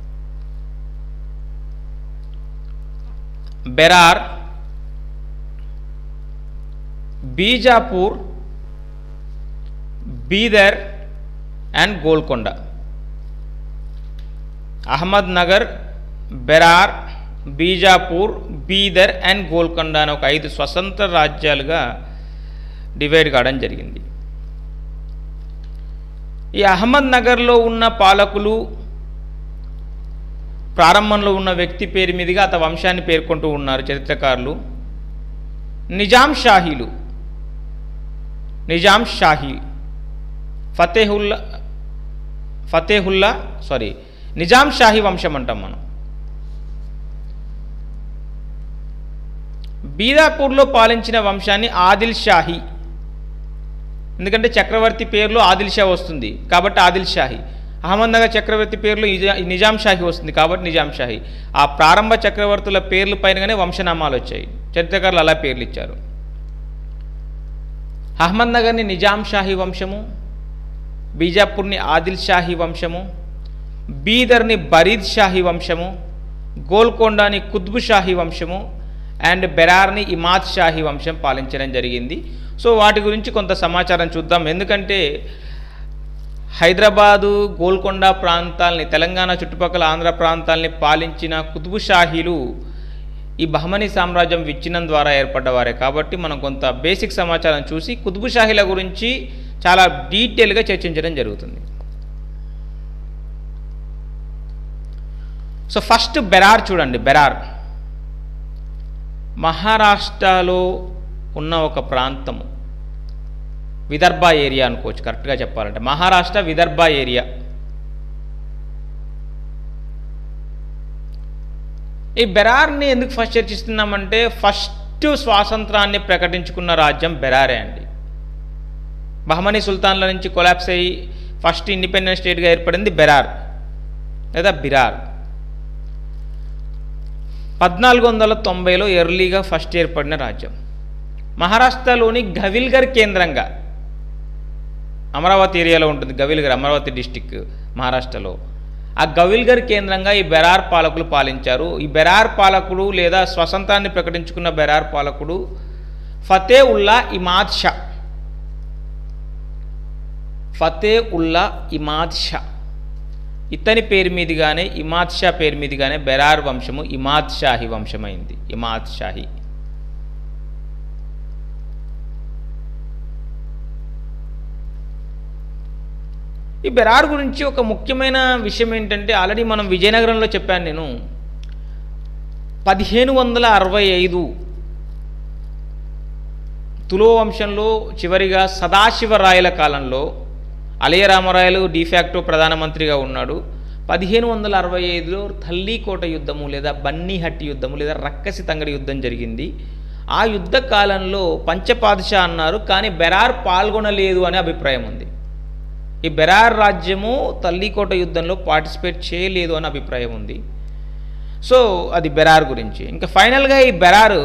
Berar Bijapur Bidar and Golconda Ahmadnagar Berar Bijapur Bidar and Golconda అనే ఒక ఐదు స్వతంత్ర రాజ్యాలుగా డివైడ్ కావడం జరిగింది ఈ అహ్మద్ నగర్లో ఉన్న పాలకులు ప్రారంభంలో ఉన్న వ్యక్తి పేరు మీదుగా అత వంశాన్ని పేర్కొంటూ ఉన్నారు చరిత్రకారులు నిజాం షాహీలు నిజాం షాహీ ఫతేహుల్లా ఫతేహుల్లా సారీ నిజాం షాహీ వంశం అంటాం మనం బీదాపూర్లో పాలించిన వంశాన్ని ఆదిల్ షాహీ ఎందుకంటే చక్రవర్తి పేరులో ఆదిల్ షా వస్తుంది కాబట్టి ఆదిల్ షాహీ అహ్మద్నగర్ చక్రవర్తి పేరులో నిజా- నిజాం షాహీ వస్తుంది కాబట్టి నిజాం షాహీ ఆ ప్రారంభ చక్రవర్తుల పేర్ల పైనగానే వంశనామాలు వచ్చాయి చరిత్రకారులు అలా పేర్లు ఇచ్చారు అహ్మద్నగర్ని నిజాం షాహీ వంశము బీజాపూర్ని ఆదిల్ షాహీ వంశము బీదర్ని బరీద్ షాహీ వంశము గోల్కొండని కుత్బు షాహీ వంశము అండ్ బెరార్ని ఇమాద్ షాహీ వంశం పాలించడం జరిగింది సో వాటి గురించి కొంత సమాచారం చూద్దాం ఎందుకంటే హైదరాబాదు గోల్కొండ ప్రాంతాల్ని తెలంగాణ చుట్టుపక్కల ఆంధ్ర ప్రాంతాల్ని పాలించిన కుతుబు షాహీలు ఈ బహమనీ సామ్రాజ్యం విచ్ఛిన్నం ద్వారా ఏర్పడ్డవారే కాబట్టి మనం కొంత బేసిక్ సమాచారం చూసి కుతుబు షాహీల గురించి చాలా డీటెయిల్గా చర్చించడం జరుగుతుంది సో ఫస్ట్ బెరార్ చూడండి బెరార్ మహారాష్ట్రలో ఉన్న ఒక ప్రాంతము విదర్భ ఏరియా అనుకోవచ్చు కరెక్ట్గా చెప్పాలంటే మహారాష్ట్ర విదర్భ ఏరియా ఈ బెరార్ని ఎందుకు ఫస్ట్ చర్చిస్తున్నామంటే ఫస్ట్ స్వాతంత్రాన్ని ప్రకటించుకున్న రాజ్యం బెరారే అండి బహమనీ సుల్తాన్ల నుంచి కొలాప్స్ అయ్యి ఫస్ట్ ఇండిపెండెంట్ స్టేట్గా ఏర్పడింది బెరార్ లేదా బిరార్ పద్నాలుగు వందల తొంభైలో ఎర్లీగా ఫస్ట్ ఏర్పడిన రాజ్యం మహారాష్ట్రలోని గవిల్గర్ కేంద్రంగా అమరావతి ఏరియాలో ఉంటుంది గవిల్గర్ అమరావతి డిస్టిక్ మహారాష్ట్రలో ఆ గవిల్గర్ కేంద్రంగా ఈ బెరార్ పాలకులు పాలించారు ఈ బెరార్ పాలకుడు లేదా స్వతంత్రాన్ని ప్రకటించుకున్న బెరార్ పాలకుడు ఫతే ఉల్లా ఇమాద్ షా ఫతే ఉల్లా ఇమాద్ షా ఇతని పేరు మీదుగానే ఇమాద్ షా పేరు మీదుగానే బెరార్ వంశము ఇమాద్ షాహి వంశమైంది ఇమాద్ షాహి ఈ బెరార్ గురించి ఒక ముఖ్యమైన విషయం ఏంటంటే ఆల్రెడీ మనం విజయనగరంలో చెప్పాను నేను పదిహేను వందల అరవై ఐదు తులో వంశంలో చివరిగా సదాశివరాయల కాలంలో అలయ రామరాయలు డిఫాక్టో ప్రధానమంత్రిగా ఉన్నాడు పదిహేను వందల అరవై ఐదులో తల్లీకోట యుద్ధము లేదా బన్నీహట్టి యుద్ధము లేదా రక్కసి తంగడి యుద్ధం జరిగింది ఆ యుద్ధ కాలంలో పంచపాదషా అన్నారు కానీ బెరార్ పాల్గొనలేదు అనే అభిప్రాయం ఉంది ఈ బెరార్ రాజ్యము తల్లీకోట యుద్ధంలో పార్టిసిపేట్ చేయలేదు అనే అభిప్రాయం ఉంది సో అది బెరార్ గురించి ఇంకా ఫైనల్గా ఈ బెరారు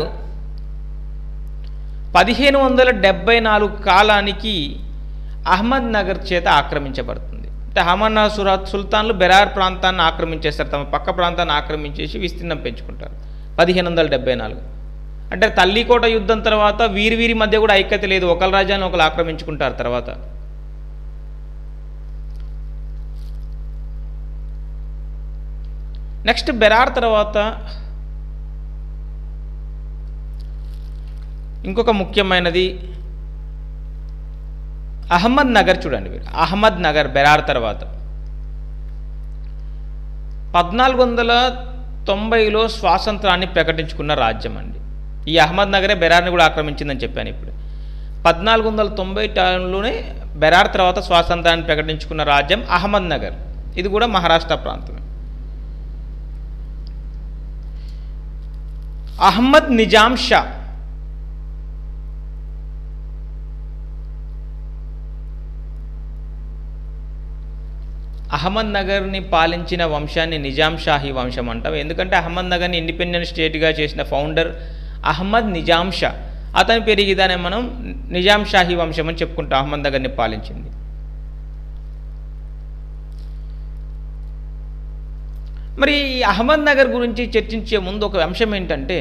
పదిహేను వందల డెబ్బై నాలుగు కాలానికి అహ్మద్ నగర్ చేత ఆక్రమించబడుతుంది అంటే అహ్మద్ నగర్ సురాత్ సుల్తాన్లు బెరార్ ప్రాంతాన్ని ఆక్రమించేస్తారు తమ పక్క ప్రాంతాన్ని ఆక్రమించేసి విస్తీర్ణం పెంచుకుంటారు పదిహేను వందల డెబ్బై నాలుగు అంటే తల్లికోట యుద్ధం తర్వాత వీరి వీరి మధ్య కూడా ఐక్యత లేదు ఒకళ్ళ రాజ్యాన్ని ఒకరు ఆక్రమించుకుంటారు తర్వాత నెక్స్ట్ బెరార్ తర్వాత ఇంకొక ముఖ్యమైనది అహ్మద్ నగర్ చూడండి మీరు అహ్మద్ నగర్ బెరార్ తర్వాత పద్నాలుగు వందల తొంభైలో స్వాతంత్రాన్ని ప్రకటించుకున్న రాజ్యం అండి ఈ అహ్మద్ నగరే బెరార్ని కూడా ఆక్రమించిందని చెప్పాను ఇప్పుడు పద్నాలుగు వందల తొంభై టైంలోనే బెరార్ తర్వాత స్వాతంత్రాన్ని ప్రకటించుకున్న రాజ్యం అహ్మద్ నగర్ ఇది కూడా మహారాష్ట్ర ప్రాంతమే అహ్మద్ నిజాం షా అహ్మద్ నగర్ని పాలించిన వంశాన్ని నిజాం షాహీ వంశం అంటాం ఎందుకంటే అహ్మద్ నగర్ని ఇండిపెండెంట్ స్టేట్గా చేసిన ఫౌండర్ అహ్మద్ నిజాం షా అతని పెరిగిదానే మనం నిజాం షాహీ వంశం అని చెప్పుకుంటాం అహ్మద్ నగర్ని పాలించింది మరి ఈ అహ్మద్ నగర్ గురించి చర్చించే ముందు ఒక అంశం ఏంటంటే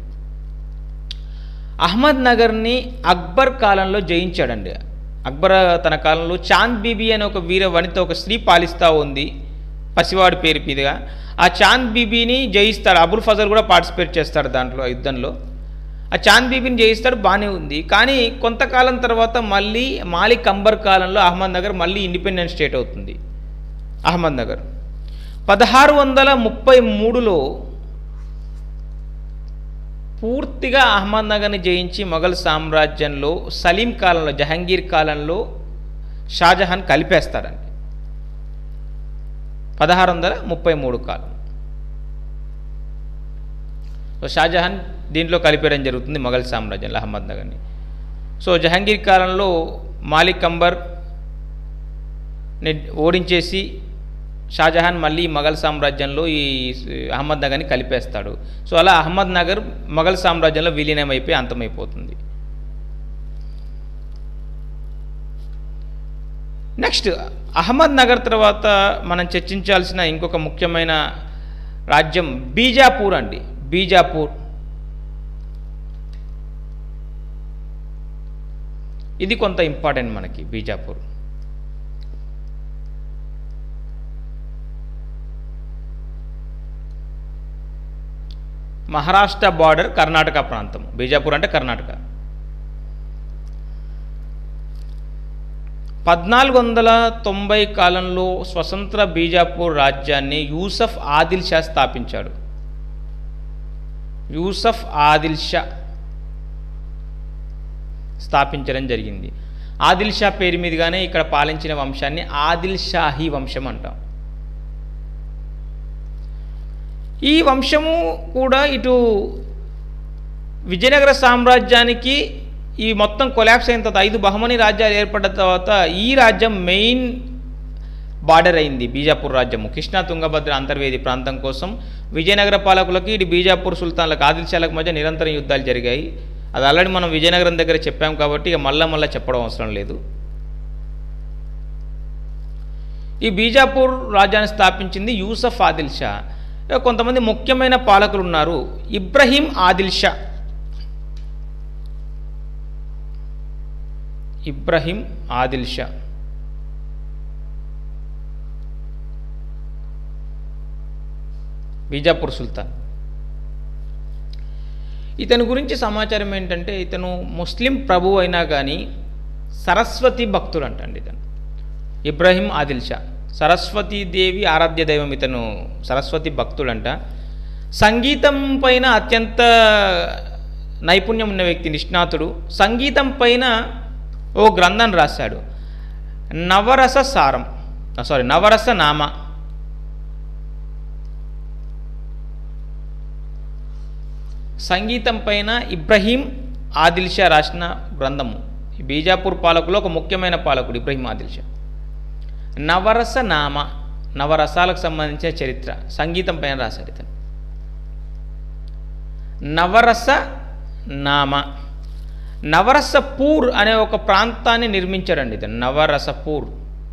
అహ్మద్ నగర్ని అక్బర్ కాలంలో జయించాడండి అక్బర్ తన కాలంలో చాంద్ బీబీ అనే ఒక వీర వనిత ఒక స్త్రీ పాలిస్తూ ఉంది పసివాడి పేరు మీదుగా ఆ చాంద్ బీబీని జయిస్తాడు అబుల్ ఫజల్ కూడా పార్టిసిపేట్ చేస్తాడు దాంట్లో ఆ యుద్ధంలో ఆ చాంద్ బీబీని జయిస్తాడు బాగానే ఉంది కానీ కొంతకాలం తర్వాత మళ్ళీ మాలిక్ అంబర్ కాలంలో అహ్మద్ నగర్ మళ్ళీ ఇండిపెండెంట్ స్టేట్ అవుతుంది అహ్మద్ నగర్ పదహారు వందల ముప్పై మూడులో పూర్తిగా అహ్మద్ నగర్ని జయించి మొఘల్ సామ్రాజ్యంలో సలీం కాలంలో జహంగీర్ కాలంలో షాజహాన్ కలిపేస్తాడండి పదహారు వందల ముప్పై మూడు కాలం సో షాజహాన్ దీంట్లో కలిపేయడం జరుగుతుంది మొఘల్ సామ్రాజ్యంలో అహ్మద్ నగర్ని సో జహంగీర్ కాలంలో మాలిక్ అంబర్ ఓడించేసి షాజహాన్ మళ్ళీ మొఘల్ సామ్రాజ్యంలో ఈ అహ్మద్ నగర్ని కలిపేస్తాడు సో అలా అహ్మద్ నగర్ మొఘల్ సామ్రాజ్యంలో విలీనం అయిపోయి అంతమైపోతుంది నెక్స్ట్ అహ్మద్ నగర్ తర్వాత మనం చర్చించాల్సిన ఇంకొక ముఖ్యమైన రాజ్యం బీజాపూర్ అండి బీజాపూర్ ఇది కొంత ఇంపార్టెంట్ మనకి బీజాపూర్ మహారాష్ట్ర బార్డర్ కర్ణాటక ప్రాంతం బీజాపూర్ అంటే కర్ణాటక పద్నాలుగు వందల తొంభై కాలంలో స్వతంత్ర బీజాపూర్ రాజ్యాన్ని యూసఫ్ ఆదిల్ షా స్థాపించాడు యూసఫ్ ఆదిల్ షా స్థాపించడం జరిగింది ఆదిల్ షా పేరు మీదుగానే ఇక్కడ పాలించిన వంశాన్ని ఆదిల్ షాహీ వంశం అంటాం ఈ వంశము కూడా ఇటు విజయనగర సామ్రాజ్యానికి ఈ మొత్తం కొలాప్స్ అయిన తర్వాత ఐదు బహమని రాజ్యాలు ఏర్పడిన తర్వాత ఈ రాజ్యం మెయిన్ బార్డర్ అయింది బీజాపూర్ రాజ్యము కృష్ణా తుంగభద్ర అంతర్వేది ప్రాంతం కోసం విజయనగర పాలకులకి ఇటు బీజాపూర్ సుల్తాన్లకు ఆదిల్షాలకు మధ్య నిరంతరం యుద్ధాలు జరిగాయి అది ఆల్రెడీ మనం విజయనగరం దగ్గర చెప్పాం కాబట్టి ఇక మళ్ళా మళ్ళీ చెప్పడం అవసరం లేదు ఈ బీజాపూర్ రాజ్యాన్ని స్థాపించింది యూసఫ్ ఆదిల్ షా కొంతమంది ముఖ్యమైన పాలకులు ఉన్నారు ఇబ్రహీం ఆదిల్ షా ఇబ్రహీం ఆదిల్ షా బీజాపూర్ సుల్తాన్ ఇతని గురించి సమాచారం ఏంటంటే ఇతను ముస్లిం ప్రభు అయినా కానీ సరస్వతి భక్తుడు అంటండి ఇతను ఇబ్రహీం ఆదిల్ షా సరస్వతీదేవి ఆరాధ్య దైవం ఇతను సరస్వతి భక్తుడంట సంగీతం పైన అత్యంత నైపుణ్యం ఉన్న వ్యక్తి నిష్ణాతుడు సంగీతం పైన ఓ గ్రంథం రాశాడు నవరస సారం సారీ నవరస నామ సంగీతం పైన ఇబ్రహీం ఆదిల్ షా రాసిన గ్రంథము ఈ బీజాపూర్ పాలకులో ఒక ముఖ్యమైన పాలకుడు ఇబ్రహీం ఆదిల్ షా నవరస నామ నవరసాలకు సంబంధించిన చరిత్ర సంగీతం పైన రాశాడు ఇతను నవరస నామ నవరసపూర్ అనే ఒక ప్రాంతాన్ని నిర్మించాడండి ఇతను నవరసపూర్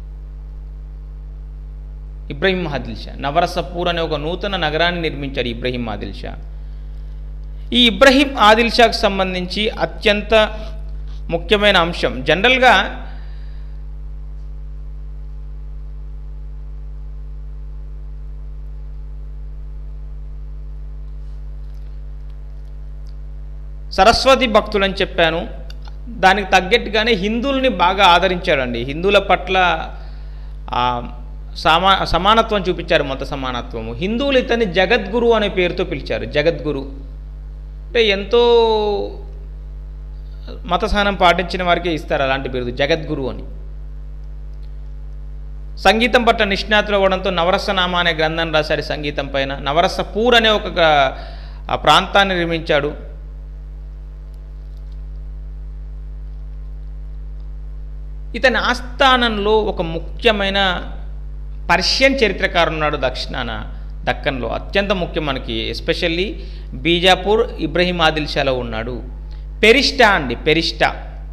ఇబ్రహీం ఆదిల్ షా నవరసపూర్ అనే ఒక నూతన నగరాన్ని నిర్మించాడు ఇబ్రహీం ఆదిల్ షా ఈ ఇబ్రహీం ఆదిల్ షాకు సంబంధించి అత్యంత ముఖ్యమైన అంశం జనరల్గా సరస్వతి భక్తులని చెప్పాను దానికి తగ్గట్టుగానే హిందువుల్ని బాగా ఆదరించాడండి హిందువుల పట్ల ఆ, సమా సమానత్వం చూపించారు మత సమానత్వము హిందువులు ఇతన్ని జగద్గురు అనే పేరుతో పిలిచారు జగద్గురు అంటే ఎంతో మత సహనం పాటించిన వారికే ఇస్తారు అలాంటి బిరుదు జగద్గురు అని సంగీతం పట్ల నిష్ణాతులు అవ్వడంతో నవరసనామ అనే గ్రంథాన్ని రాశాడు సంగీతం పైన నవరస పూర్ అనే ఒక గ- ఆ ప్రాంతాన్ని నిర్మించాడు ఇతని ఆస్థానంలో ఒక ముఖ్యమైన పర్షియన్ చరిత్రకారుడు ఉన్నాడు దక్షిణాన దక్కన్లో అత్యంత ముఖ్యం మనకి ఎస్పెషల్లీ బీజాపూర్ ఇబ్రహీం ఆదిల్ షాలో ఉన్నాడు పెరిస్టా అండి పెరిస్టా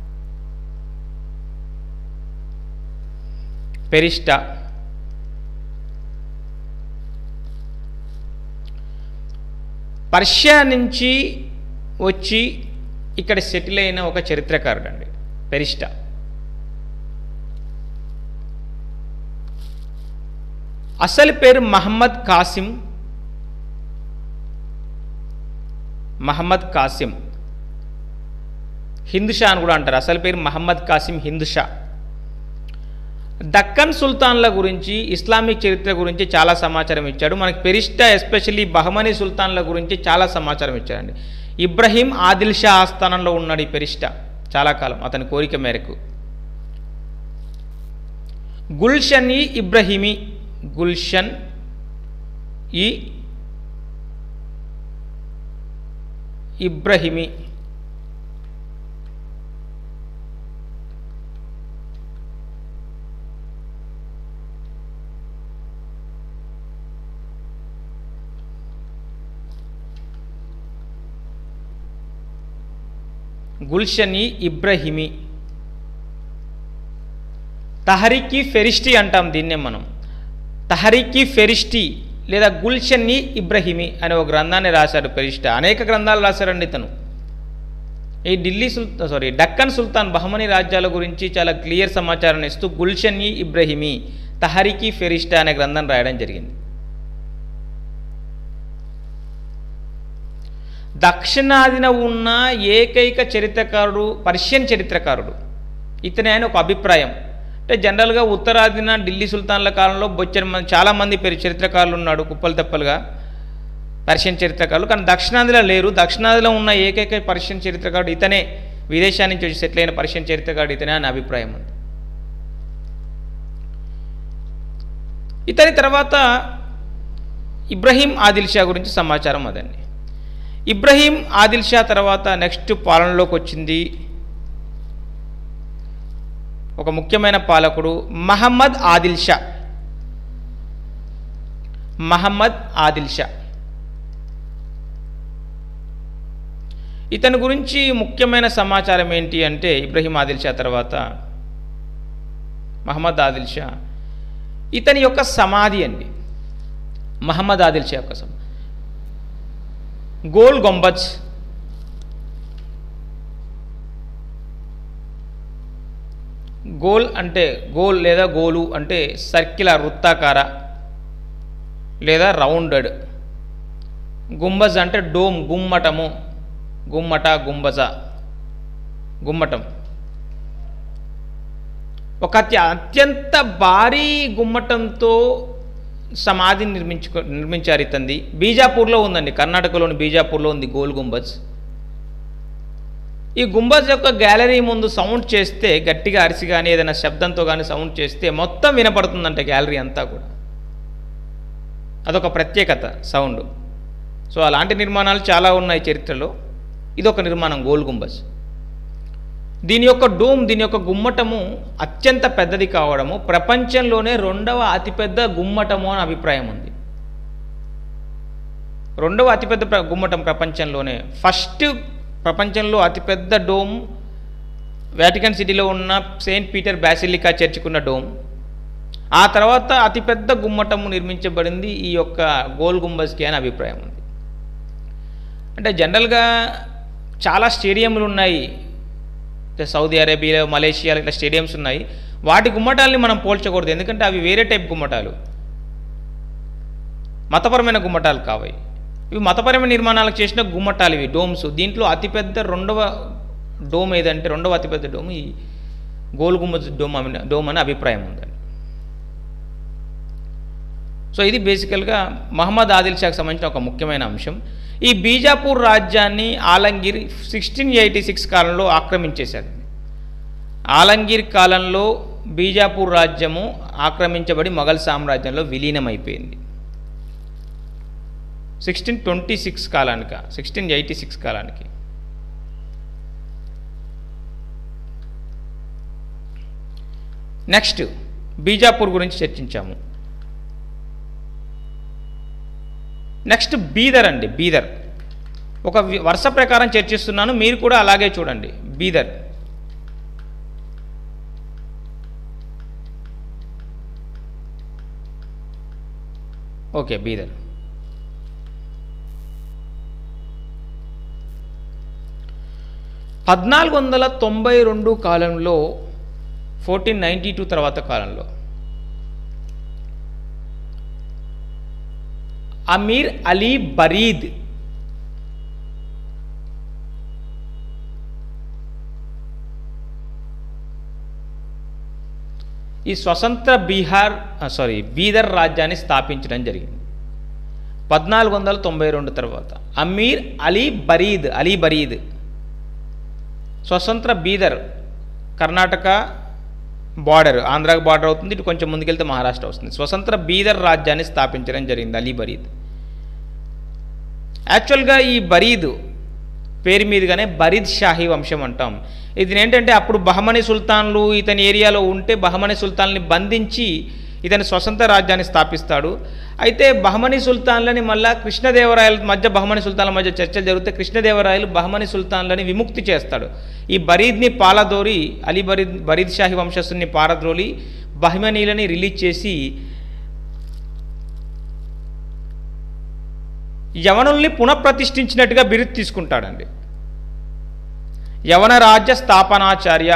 పెరిస్టా పర్షియా నుంచి వచ్చి ఇక్కడ సెటిల్ అయిన ఒక చరిత్రకారుడు అండి పెరిస్టా అసలు పేరు మహమ్మద్ కాసిం మహమ్మద్ కాసిం హిందుషా అని కూడా అంటారు అసలు పేరు మహమ్మద్ కాసిం హిందుషా దక్కన్ సుల్తాన్ల గురించి ఇస్లామిక్ చరిత్ర గురించి చాలా సమాచారం ఇచ్చాడు మనకి పెరిస్టా ఎస్పెషల్లీ బహమనీ సుల్తాన్ల గురించి చాలా సమాచారం ఇచ్చాడండి ఇబ్రహీం ఆదిల్ షా ఆస్థానంలో ఉన్నాడు ఈ పెరిస్టా చాలా కాలం అతని కోరిక మేరకు గుల్షన్ ఈ ఇబ్రహీమి గుల్షన్ ఈ ఇబ్రహిమి గుల్షని ఇబ్రహిమి తహరీకి ఫెరిస్టీ అంటాం దీన్నే మనం తహరీకి ఫెరిస్టీ లేదా గుల్షన్ని ఇబ్రహిమి అనే ఒక గ్రంథాన్ని రాశాడు ఫెరిస్టా అనేక గ్రంథాలు రాశాడండి ఇతను ఈ Delhi sultan sorry Deccan sultan Bahmani రాజ్యాల గురించి చాలా క్లియర్ సమాచారాన్ని ఇస్తూ గుల్షన్ని ఇబ్రహిమి తహరీకి ఫెరిస్టా అనే గ్రంథం రాయడం జరిగింది దక్షిణాదిన ఉన్న ఏకైక చరిత్రకారుడు పర్షియన్ చరిత్రకారుడు ఇతని ఆయన ఒక అభిప్రాయం అంటే జనరల్గా ఉత్తరాదిన ఢిల్లీ సుల్తాన్ల కాలంలో బొచ్చని మంది చాలామంది పేరు చరిత్రకారులు ఉన్నాడు కుప్పలు తెప్పలుగా పర్షియన్ చరిత్రకారులు కానీ దక్షిణాదిలో లేరు దక్షిణాదిలో ఉన్న ఏకైక పర్షియన్ చరిత్రకారుడు ఇతనే విదేశాల నుంచి వచ్చి సెటిల్ అయిన పర్షియన్ చరిత్రకారుడు ఇతనే అని అభిప్రాయం ఉంది ఇతని తర్వాత ఇబ్రహీం ఆదిల్ షా గురించి సమాచారం అదండి ఇబ్రహీం ఆదిల్ షా తర్వాత నెక్స్ట్ పాలనలోకి వచ్చింది ఒక ముఖ్యమైన పాలకుడు మహమ్మద్ ఆదిల్ షా మహమ్మద్ ఆదిల్ షా ఇతని గురించి ముఖ్యమైన సమాచారం ఏంటి అంటే ఇబ్రహీం ఆదిల్ షా తర్వాత మహమ్మద్ ఆదిల్ షా ఇతని యొక్క సమాధి అండి మహమ్మద్ ఆదిల్ షా యొక్క సమాధి గోల్ గొంబజ్ గోల్ అంటే గోల్ లేదా గోలు అంటే సర్కిల్ వృత్తాకార లేదా రౌండెడ్ గుంబజ్ అంటే డోమ్ గుమ్మటము గుమ్మట గుంబజ గుమ్మటం ఒక అత్య అత్యంత భారీ గుమ్మటంతో సమాధిని నిర్మించుకో నిర్మించారు ఇతంది బీజాపూర్లో ఉందండి కర్ణాటకలోని బీజాపూర్లో ఉంది గోల్ గుంబజ్ ఈ గుంబజ్ యొక్క గ్యాలరీ ముందు సౌండ్ చేస్తే గట్టిగా అరిసి కానీ ఏదైనా శబ్దంతో కానీ సౌండ్ చేస్తే మొత్తం వినపడుతుందంట గ్యాలరీ అంతా కూడా అదొక ప్రత్యేకత సౌండ్ సో అలాంటి నిర్మాణాలు చాలా ఉన్నాయి చరిత్రలో ఇది ఒక నిర్మాణం గోల్ గుంబజ్ దీని యొక్క డోమ్ దీని యొక్క గుమ్మటము అత్యంత పెద్దది కావడము ప్రపంచంలోనే రెండవ అతిపెద్ద గుమ్మటము అని అభిప్రాయం ఉంది రెండవ అతిపెద్ద ప్ర- గుమ్మటం ప్రపంచంలోనే ఫస్ట్ ప్రపంచంలో అతిపెద్ద డోమ్ వాటికన్ సిటీలో ఉన్న సెయింట్ పీటర్ బ్యాసిలికా చర్చికున్న డోమ్ ఆ తర్వాత అతిపెద్ద గుమ్మటము నిర్మించబడింది ఈ యొక్క గోల్ గుంబజ్కి అని అభిప్రాయం ఉంది అంటే జనరల్గా చాలా స్టేడియంలు ఉన్నాయి అంటే సౌదీ అరేబియాలో మలేషియాలో ఇట్లా స్టేడియంస్ ఉన్నాయి వాటి గుమ్మటాలని మనం పోల్చకూడదు ఎందుకంటే అవి వేరే టైప్ గుమ్మటాలు మతపరమైన గుమ్మటాలు కావాలి ఇవి మతపరమైన నిర్మాణాలకు చేసిన గుమ్మటాలు ఇవి డోమ్స్ దీంట్లో అతిపెద్ద రెండవ డోమ్ ఏదంటే రెండవ అతిపెద్ద డోమ్ ఈ గోల్ గుమ్మజ్ డోమ్ అని డోమ్ అని అభిప్రాయం ఉందండి సో ఇది బేసికల్గా మహమ్మద్ ఆదిల్ షాకి సంబంధించిన ఒక ముఖ్యమైన అంశం ఈ బీజాపూర్ రాజ్యాన్ని ఆలంగీర్ సిక్స్టీన్ ఎయిటీ సిక్స్ కాలంలో ఆక్రమించేశారు ఆలంగీర్ కాలంలో బీజాపూర్ రాజ్యము ఆక్రమించబడి మొఘల్ సామ్రాజ్యంలో విలీనమైపోయింది సిక్స్టీన్ ట్వంటీ సిక్స్ కాలానిక సిక్స్టీన్ ఎయిటీ సిక్స్ కాలానికి నెక్స్ట్ బీజాపూర్ గురించి చర్చించాము నెక్స్ట్ బీదర్ అండి బీదర్ ఒక వి- వరుస ప్రకారం చర్చిస్తున్నాను మీరు కూడా అలాగే చూడండి బీదర్ ఓకే బీదర్ పద్నాలుగు వందల తొంభై రెండు కాలంలో ఫోర్టీన్ నైంటీ టూ తర్వాత కాలంలో అమీర్ అలీ బరీద్ ఈ స్వతంత్ర బీహార్ సారీ బీదర్ రాజ్యాన్ని స్థాపించడం జరిగింది పద్నాలుగు వందల తొంభై రెండు తర్వాత అమీర్ అలీ బరీద్ అలీ బరీద్ స్వతంత్ర బీదర్ కర్ణాటక బార్డర్ ఆంధ్రాకి బార్డర్ అవుతుంది ఇటు కొంచెం ముందుకెళ్తే మహారాష్ట్ర వస్తుంది స్వతంత్ర బీదర్ రాజ్యాన్ని స్థాపించడం జరిగింది అలీ బరీద్ యాక్చువల్గా ఈ బరీద్ పేరు మీదుగానే బరీద్ షాహీ వంశం అంటాం ఇది ఏంటంటే అప్పుడు బహమని సుల్తాన్లు ఇతని ఏరియాలో ఉంటే బహమని సుల్తాన్ని బంధించి ఇతని స్వతంత్ర రాజ్యాన్ని స్థాపిస్తాడు అయితే బహమని సుల్తాన్లని మళ్ళా కృష్ణదేవరాయల మధ్య బహమని సుల్తాన్ల మధ్య చర్చలు జరిగితే కృష్ణదేవరాయలు బహమని సుల్తాన్లని విముక్తి చేస్తాడు ఈ బరీద్ని పాలదోరి అలీ బరీద్ బరీద్ షాహి వంశస్థుని పారద్రోలి బహమనీలని రిలీజ్ చేసి యవనుల్ని పునఃప్రతిష్ఠించినట్టుగా బిరుదు తీసుకుంటాడండి యవన రాజ్య స్థాపనాచార్య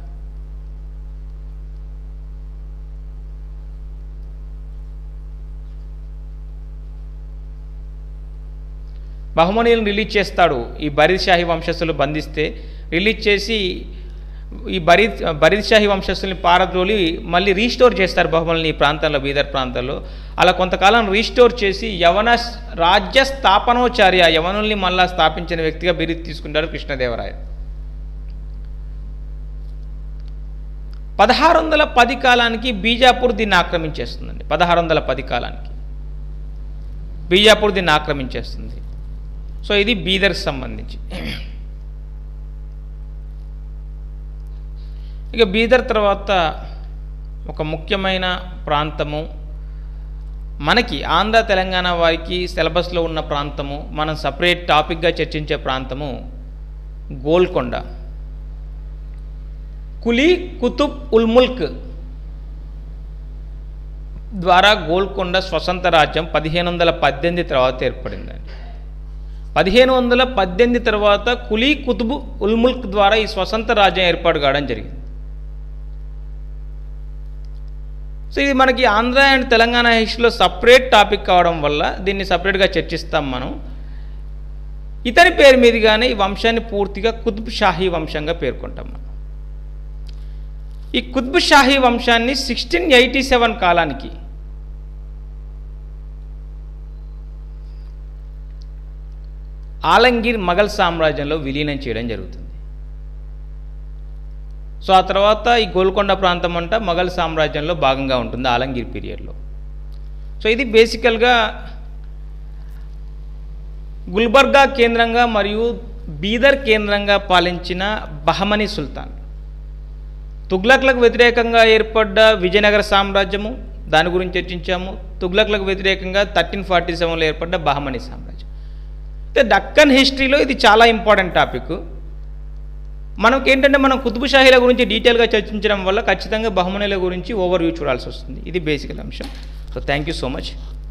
బహుమనీలను రిలీజ్ చేస్తాడు ఈ బరీద్ షాహి వంశస్థులు బంధిస్తే రిలీజ్ చేసి ఈ బరీద్ బరీద్ షాహి వంశస్థుల్ని పారద్రోలి మళ్ళీ రీస్టోర్ చేస్తారు బహుమనుల్ని ఈ ప్రాంతంలో బీదర్ ప్రాంతంలో అలా కొంతకాలం రీస్టోర్ చేసి యవన స్- రాజ్య స్థాపనోచార్య యవనుల్ని మళ్ళా స్థాపించిన వ్యక్తిగా బిరుదు తీసుకుంటాడు కృష్ణదేవరాయ పదహారు వందల పది కాలానికి బీజాపూర్ దీన్ని ఆక్రమించేస్తుందండి పదహారు వందల పది కాలానికి బీజాపూర్ దీన్ని ఆక్రమించేస్తుంది సో ఇది బీదర్కి సంబంధించి ఇక బీదర్ తర్వాత ఒక ముఖ్యమైన ప్రాంతము మనకి ఆంధ్ర తెలంగాణ వారికి సిలబస్లో ఉన్న ప్రాంతము మనం సపరేట్ టాపిక్గా చర్చించే ప్రాంతము గోల్కొండ కులీ కుతుబ్ ఉల్ ముల్క్ ద్వారా గోల్కొండ స్వతంత్ర రాజ్యం పదిహేను వందల పద్దెనిమిది తర్వాత ఏర్పడిందండి పదిహేను వందల పద్దెనిమిది తర్వాత కులీ కుతుబ్ ఉల్ ముల్క్ ద్వారా ఈ స్వతంత్ర రాజ్యం ఏర్పాటు కావడం జరిగింది సో ఇది మనకి ఆంధ్ర అండ్ తెలంగాణ హిస్టరీలో సపరేట్ టాపిక్ కావడం వల్ల దీన్ని సపరేట్గా చర్చిస్తాం మనం ఇతని పేరు మీదుగానే ఈ వంశాన్ని పూర్తిగా కుతుబ్ షాహీ వంశంగా పేర్కొంటాం మనం ఈ కుతుబ్ షాహీ వంశాన్ని సిక్స్టీన్ ఎయిటీ సెవెన్ కాలానికి ఆలంగీర్ మొఘల్ సామ్రాజ్యంలో విలీనం చేయడం జరుగుతుంది సో ఆ తర్వాత ఈ గోల్కొండ ప్రాంతం అంతా మొఘల్ సామ్రాజ్యంలో భాగంగా ఉంటుంది ఆలంగీర్ పీరియడ్లో సో ఇది బేసికల్గా గుల్బర్గా కేంద్రంగా మరియు బీదర్ కేంద్రంగా పాలించిన బహమనీ సుల్తాన్ తుగ్లక్లకు వ్యతిరేకంగా ఏర్పడ్డ విజయనగర సామ్రాజ్యము దాని గురించి చర్చించాము తుగ్లక్లకు వ్యతిరేకంగా థర్టీన్ ఫార్టీ సెవెన్లో ఏర్పడ్డ బహమనీ సామ్రాజ్యం అయితే డక్కన్ హిస్టరీలో ఇది చాలా ఇంపార్టెంట్ టాపిక్ మనకి ఏంటంటే మనం కుతుబు షాహీల గురించి డీటెయిల్గా చర్చించడం వల్ల ఖచ్చితంగా బహుమనీల గురించి ఓవర్ వ్యూ చూడాల్సి వస్తుంది ఇది బేసికల్ అంశం so thank you so much